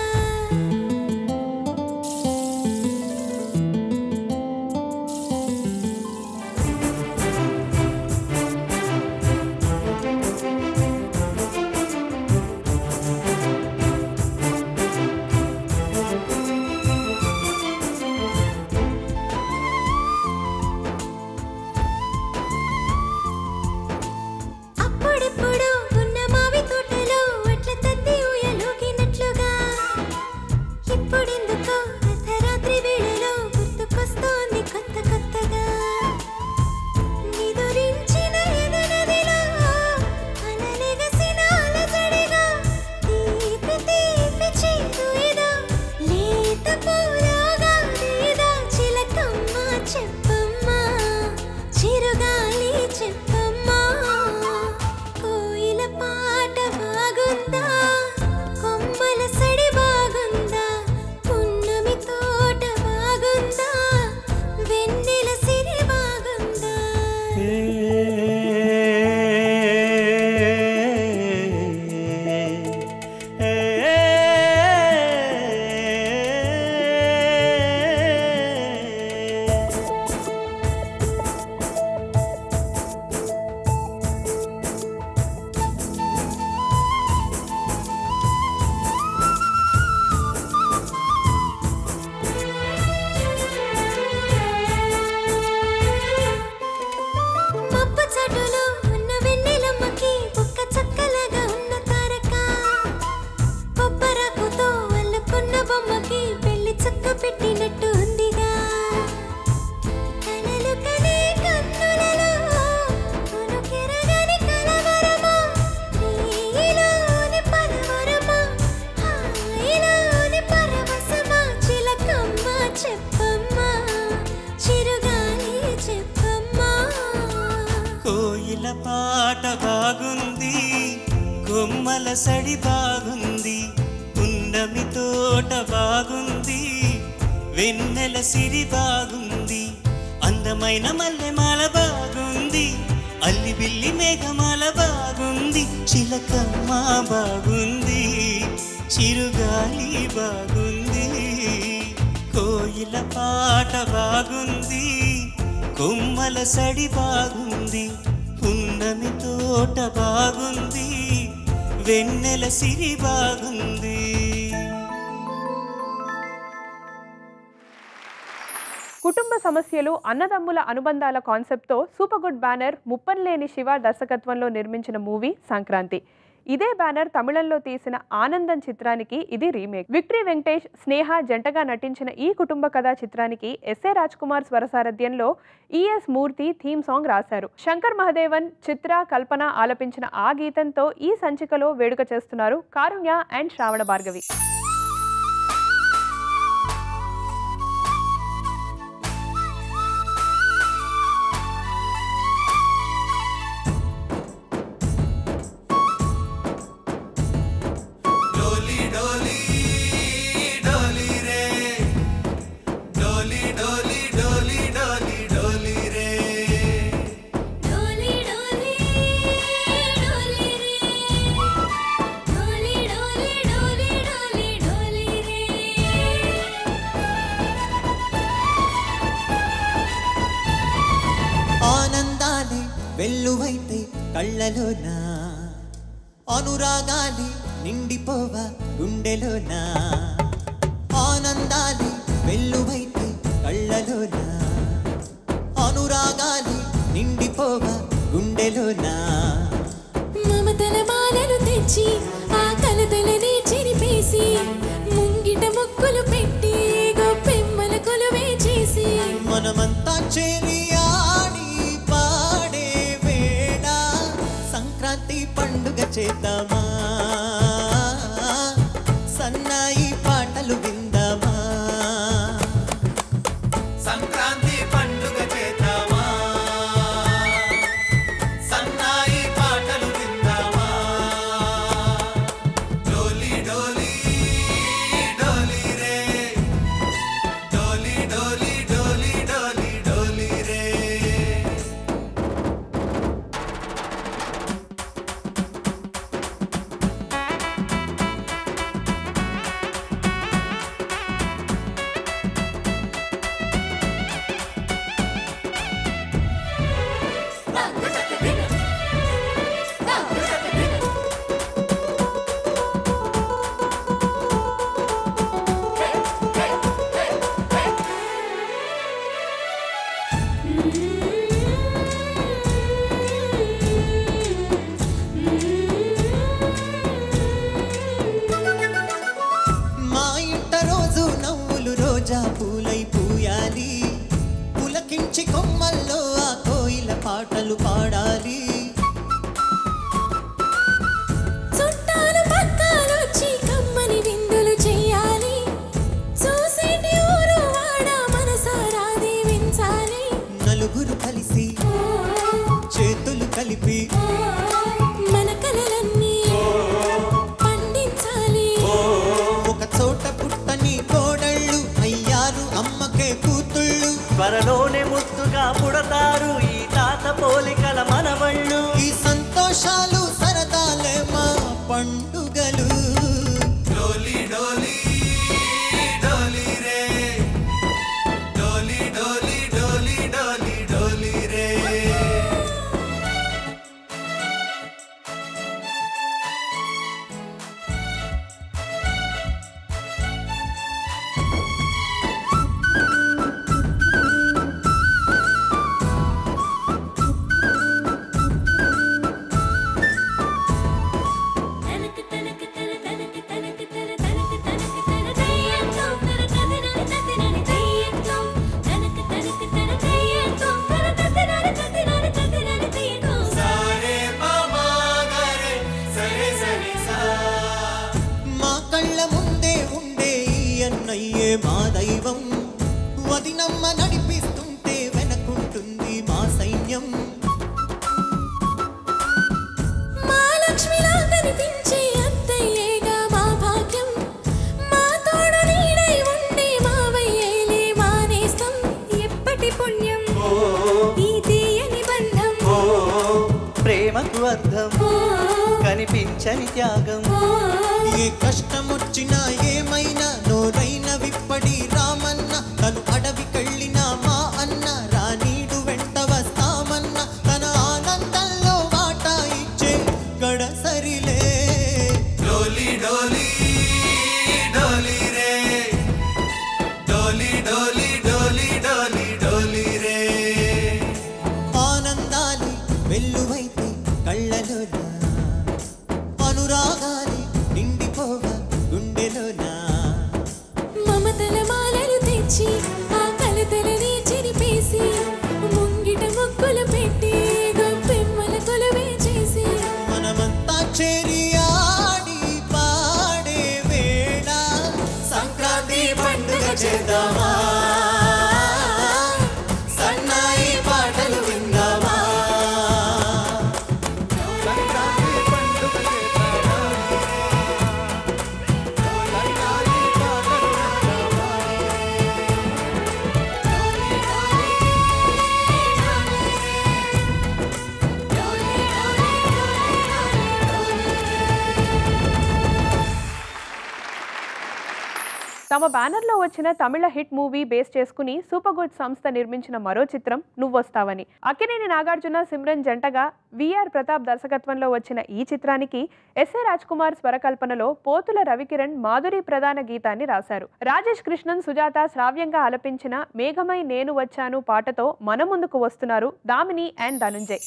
అప్పుడెప్పుడు ఉన్న మావి తోటలో అట్ల తద్ది ఊయలోకినట్లుగా ఇప్పుడెందుకో అర్ధరాత్రి వేళలో గుర్తుకొస్తోంది కొత్త కొత్తగా నిదురించిన ఎదనదిలో అలలెగసిన అలజడిగా తీపి తీపి చేదు ఏదో లేత పూలాగా లేదా చిలకమ్మ చెప్పమ్మా చిరుగాలి చెప్పమ్మా కోయిల పాట బాగుందా కొమ్మల సడి బాగుందా పున్నమి తోట బాగుందా వెన్నెల సిరి బాగుందా మబ్బు చాటులో ఉన్న వెన్నెలమ్మకి ఒక్క చక్కలాగా ఉన్న తారక కొబ్బరాకుతో అల్లుకున్న బొమ్మకి పెళ్లి చక్క పెట్టినట్టు ఉందిగా కలలు కనే కన్నులలో కొనుకెరగని కలవరమా నీలోని పరవరమా హాయిలోని పరవశమా చిలకమ్మ చెప్పమ్మా చిరుగాలి చెప్పమ్మా కోయిల పాట బాగుంది కొమ్మల సడి బాగుంది పున్నమి తోట బాగుంది వెన్నెల సిరి బాగుంది అందమైన మల్లెమాల బాగుంది అల్లి బిల్లి మేఘమాల బాగుంది చిలకమ్మ బాగుంది చిరుగాలి బాగుంది కోయిల పాట బాగుంది కొమ్మల సడి బాగుంది పున్నమి తోట బాగుంది వెన్నెల సిరి బాగుంది కుటుంబ సమస్యలు అన్నదమ్ముల అనుబంధాల కాన్సెప్ట్తో Super Good banner Muppalaneni Siva దర్శకత్వంలో నిర్మించిన మూవీ సంక్రాంతి ఇదే బ్యానర్ తమిళంలో తీసిన ఆనందం చిత్రానికి ఇది రీమేక్ విక్టరీ వెంకటేష్ స్నేహ జంటగా నటించిన ఈ కుటుంబ కథా చిత్రానికి ఎస్ఏ రాజ్ కుమార్ స్వర సారథ్యంలో ఈఎస్ మూర్తి థీమ్ సాంగ్ రాశారు శంకర్ మహదేవన్ చిత్ర కల్పన ఆలపించిన ఆ గీతంతో ఈ సంచికలో వేడుక చేస్తున్నారు కారుణ్య అండ్ శ్రావణ భార్గవి డోలి డోలి డోలి రే డోలి డోలి డోలి డోలి డోలి రే డోలి డోలి డోలి రే డోలి డోలి డోలి డోలి డోలి రే ఆనందాలే వెల్లువైతే కళ్ళలోన అనురాగాలి నిండిపోవ గుండెలోన ఆనందాలి వెల్లువైతే కళ్ళలోన అనురాగాలి నిండిపోవ గుండెలోన మమతల మాలలు తెచ్చి ఆ కలతలని చెరిపేసి ముంగిట ముక్కులు పెట్టి గొప్పెమ్మల కొలువే చేసి మనమంతా చేరి ఆడి పాడే వేళ సంక్రాంతి పండుగ చేద్దామా సన్నాయి పాటలు విందామా సంక్రాంతి పండుగ చేద్దామా సన్నాయి పాటలు విందామా డోలి డోలి డోలి రే డోలి డోలి డోలి డోలి డోలి రే మా ఇంట రోజు నవ్వులు రోజా పూలై పూయాలి పులకించి కొమ్మల్లో ఆ కోయిల పాటలు పాడాలి చుట్టాలు పక్కాలొచ్చి కమ్మని విందులు చెయ్యాలి చూసేటి ఊరు వాడ మనసారా దీవించాలి నలుగురు కలిసి చేతులు కలిపి మన కలలన్నీ పండించాలి ఒక చోట పుట్టని కోడళ్ళు అయ్యారు అమ్మకే కూతుళ్ళు త్వరలోనే ముద్దుగా పుడతారు ఈ తాత పోలికల మనవళ్ళు ఈ సంతోషాలు సరదాలే మా పండుగలు డోలి డోలి డోలి రే డోలి డోలి డోలి డోలి డోలి రే తనక తనక తన తనక తనక తన తనక తనక తన దయ్యంతో తన తనని తనని దయ్యంతో తనక తనక తన దయ్యంతో తన తనని తనని తనని దయ్యంతో సారే మామా గరే సరే సరే సా మా కళ్ళ ముందే ఉండే ఈ అన్నయ్యే మా దైవం వదినమ్మ నడిపిస్తుంటే వెనకుంటుంది మా సైన్యం మా లక్ష్మిలా కనిపించే అత్తయ్యేగా మా భాగ్యం మా తోడు నీడై ఉండే మా వయ్యేలే మా నేస్తం ఎప్పటి పుణ్యం ఈ తీయని బంధం ప్రేమకు అర్థం కనిపించని త్యాగం ఏ కష్టమొచ్చినా ఏమైనా నోరైన విప్పడి రామన్న తను అడవికెళ్ళిన మా అన్న రానీడు వెంట వస్తామన్న తన ఆనందంలో వాటా ఇచ్చే గడసరిలే డోలి డోలి డోలి రే డోలి డోలి డోలి డోలి డోలి రే ఆనందాలి వెల్లువైతే కళ్ళలోన చేద్దామా సన్నాయి పాటలు విందామా తమ బ్యానర్లో వచ్చిన తమిళ హిట్ మూవీ బేస్ చేసుకుని సూపర్ గుడ్ సంస్థ నిర్మించిన మరో చిత్రం నువ్వొస్తావని అక్కినేని నాగార్జున సిమ్రన్ జంటగా విఆర్ ప్రతాప్ దర్శకత్వంలో వచ్చిన ఈ చిత్రానికి ఎస్ఏ రాజ్ కుమార్ స్వరకల్పనలో పోతుల రవికిరణ్ మాధురి ప్రధాన గీతాన్ని రాశారు రాజేష్ కృష్ణన్ సుజాత శ్రావ్యంగా ఆలపించిన మేఘమై నేను వచ్చాను పాటతో మన ముందుకు వస్తున్నారు దామిని అండ్ ధనుంజయ్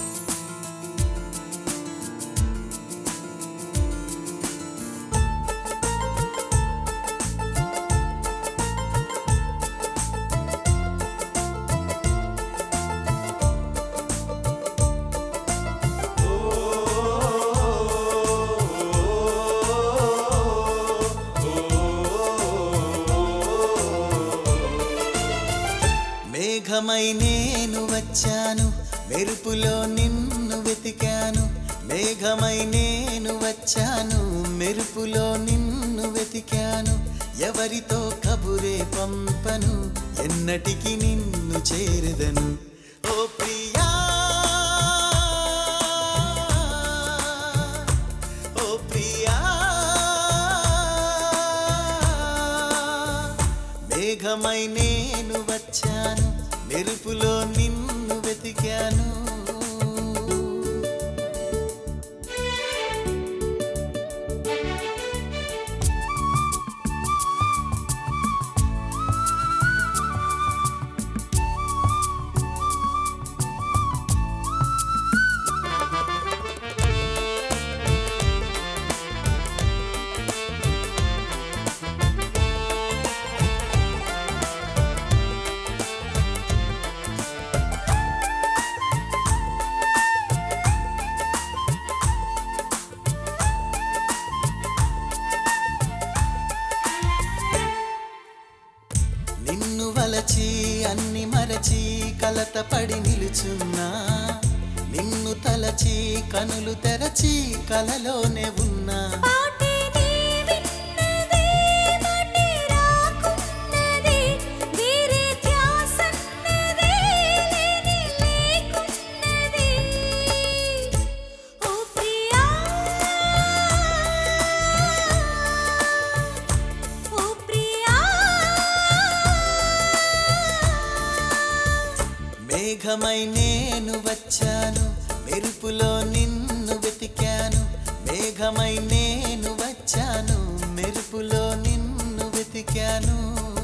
మేఘమై నేను వచ్చాను మెరుపులో నిన్ను వెతికాను మేఘమై నేను వచ్చాను మెరుపులో నిన్ను వెతికాను ఎవరితో కబురే పంపను ఎన్నటికి నిన్ను చేరదను ఓ ప్రియా ఓ ప్రియా మేఘమై నేను వచ్చాను మెరుపులో నిన్ను వెతికాను నిన్ను వలచి అన్ని మరచి కలత పడి నిలుచున్నా నిన్ను తలచి కనులు తెరచి కలలోనే ఉన్నా పాటే నీ విన్నది మాటే రాకున్నది వేరే ధ్యాసన్నది లేని లేకున్నది ఓ ప్రియా ఓ ప్రియా మేఘమై నేను వచ్చాను మెరుపులో నిన్ను వెతికాను మేఘమై నేను వచ్చాను మెరుపులో నిన్ను వెతికాను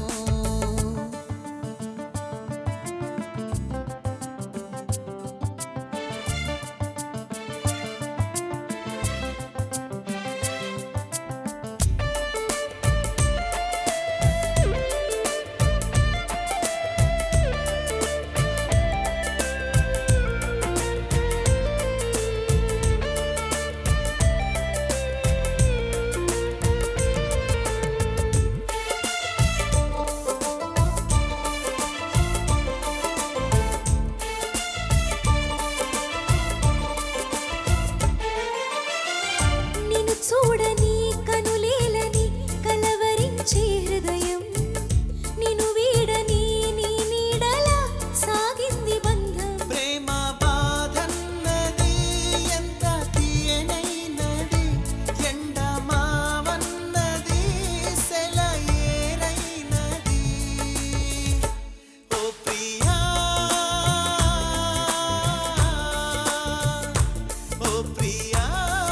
నిన్ను చూడని కనులేలని కలవరించే హృదయం నిన్ను వీడని నీ నీడలా సాగింది బంధం ప్రేమ బాధన్నది ఎంత తీయనైనది ఎండ మావన్నది సెలయేరైనది ఓ ప్రియా ఓ ప్రియా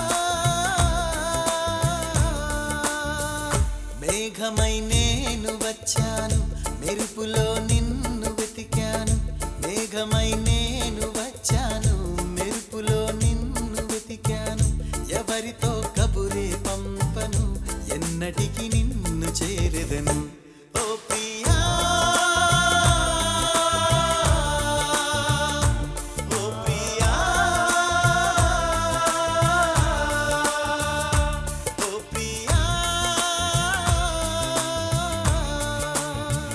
మేఘమై నేను వచ్చాను మెరుపులో నిన్ను వెతికాను మేఘమై నేను వచ్చాను మెరుపులో నిన్ను వెతికాను ఎవరితో కబురే పంపను ఎన్నటికి నిన్ను చేరెదను ఓ ప్రియా ఓ ప్రియా ఓ ప్రియా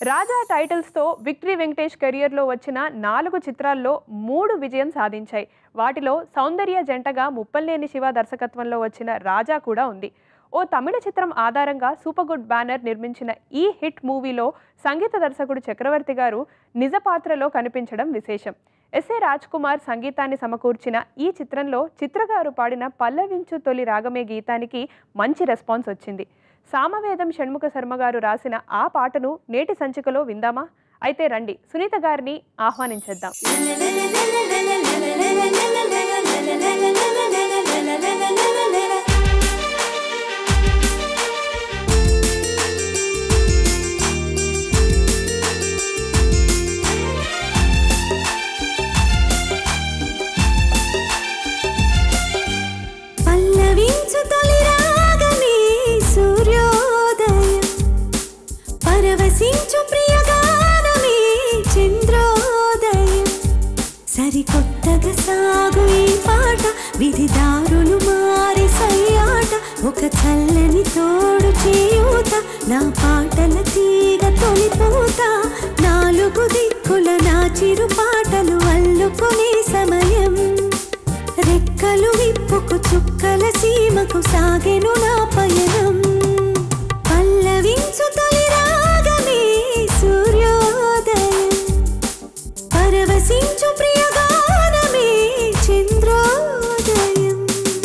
రాజా టైటిల్స్తో విక్టరీ వెంకటేష్ కెరియర్లో వచ్చిన నాలుగు చిత్రాల్లో మూడు విజయం సాధించాయి వాటిలో సౌందర్య జంటగా ముప్పల్నేని శివ దర్శకత్వంలో వచ్చిన రాజా కూడా ఉంది ఓ తమిళ చిత్రం ఆధారంగా సూపర్ గుడ్ బ్యానర్ నిర్మించిన ఈ హిట్ మూవీలో సంగీత దర్శకుడు చక్రవర్తి గారు నిజ పాత్రలో కనిపించడం విశేషం ఎస్ఏ రాజ్ కుమార్ సంగీతాన్ని సమకూర్చిన ఈ చిత్రంలో చిత్రగారు పాడిన పల్లవించు తొలి రాగమే గీతానికి మంచి రెస్పాన్స్ వచ్చింది సామవేదం షణ్ముఖ శర్మ గారు రాసిన ఆ పాటను నేటి సంచికలో విందామా అయితే రండి సునీత గారిని ఆహ్వానించేద్దాం పల్లవించు తొలి రాగమే సూర్యోదయం పరవశించు ప్రియగానమే చంద్రోదయం సరికొత్తగా సాగు ఈ పాట విధిదారులు మారి సయ్యాట ఒక చల్లని తోడు చేయూత నా పాటల తీగ తొలిపూత నాలుగు దిక్కుల నా చిరు పాటలు అల్లుకునే సమయం రెక్కలు విప్పుకు చుక్కల సీమకు సాగెను నా పయనం పల్లవించు తొలి రాగమే సూర్యోదయం పరవశించు ప్రియగానమే చంద్రోదయం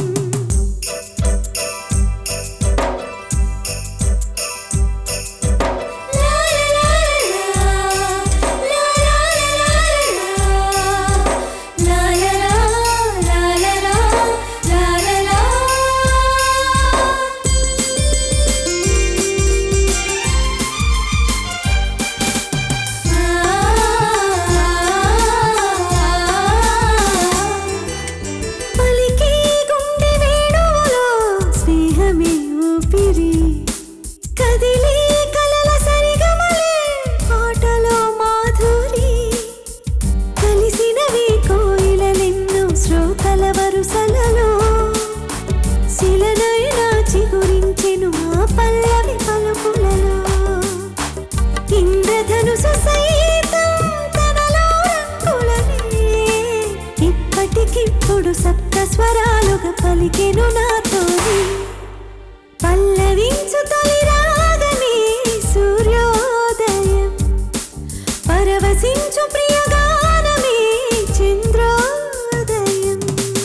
పలికే గుండె వేణువులో స్నేహమే ఊపిరి కదిలే కలల సరిగమలే పాటలో మాధురి కలిసినవి కోయిలెన్నో శ్రోతల వరుసలలో శిలనైనా చిగురించెను ఆ పల్లవి పలుకులలో ఇంద్రధనుసు సైతం తనలో రంగులనే ఇప్పటికిప్పుడు సప్త స్వరాలుగా పలికెను నాతోని పల్లవించు తొలి రాగమే సూర్యోదయం పరవశించు ప్రియగానమే చంద్రోదయం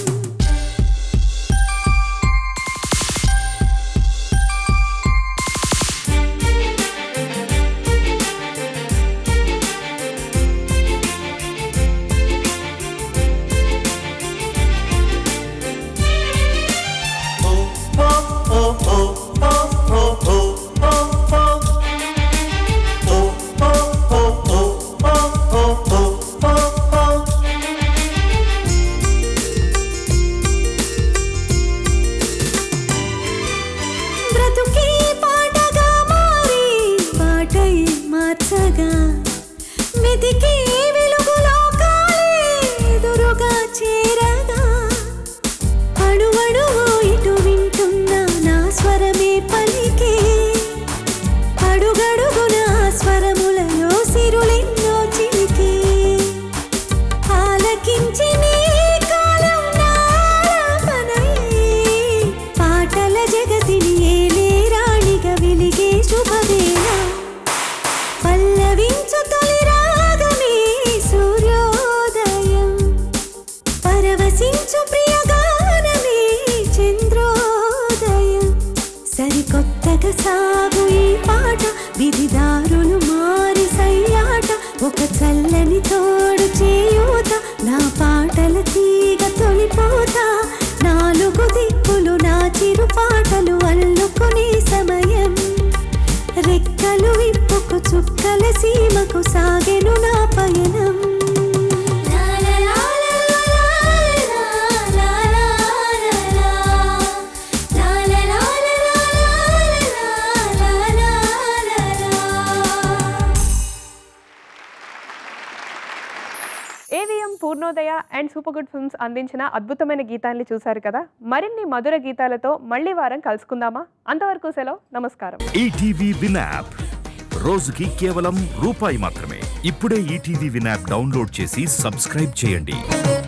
బ్రతుకే పాటగా మారి పాటయే మార్చగా వెతికే వెలుగు లోకాలే ఎదురుగా చేరగా అణువణువు ఇటు వింటున్న నా స్వరమే పలికే అడుగడుగున స్వరములలో సిరులెన్నో చిలికే ఆలకించి నీ కాలం నాలాపనయే పాటల జగతిని ఏలే రాణిగా వెలిగే శుభవేళ పల్లవించు తొలి రాగమే సూర్యోదయం పరవశించు ప్రియగానమే చంద్రోదయం సరికొత్తగా సాగు ఈ పాట విధిదారులు మారి సయ్యాట ఒక చల్లని తోడు చేయూత నా పాటల తీగ తొలిపోత నాలుగు దిక్కులు నా చిరు పాటలు అల్లుకునే సమయం రెక్కలు విప్పుకు చుక్కల సీమకు సాగెను నా పయనం AVM Purnodaya and Super Good films అందించిన అద్భుతమైన గీతాన్ని చూశారు కదా మరిన్ని మధుర గీతాలతో మళ్ళీ వారం కలుసుకుందామా అంతవరకు సెలవు నమస్కారం ఈటీవీ విన్ యాప్ రోజుకి కేవలం రూపాయి మాత్రమే ఇప్పుడే ఈటీవీ విన్ యాప్ డౌన్లోడ్ చేసి సబ్స్క్రైబ్ చేయండి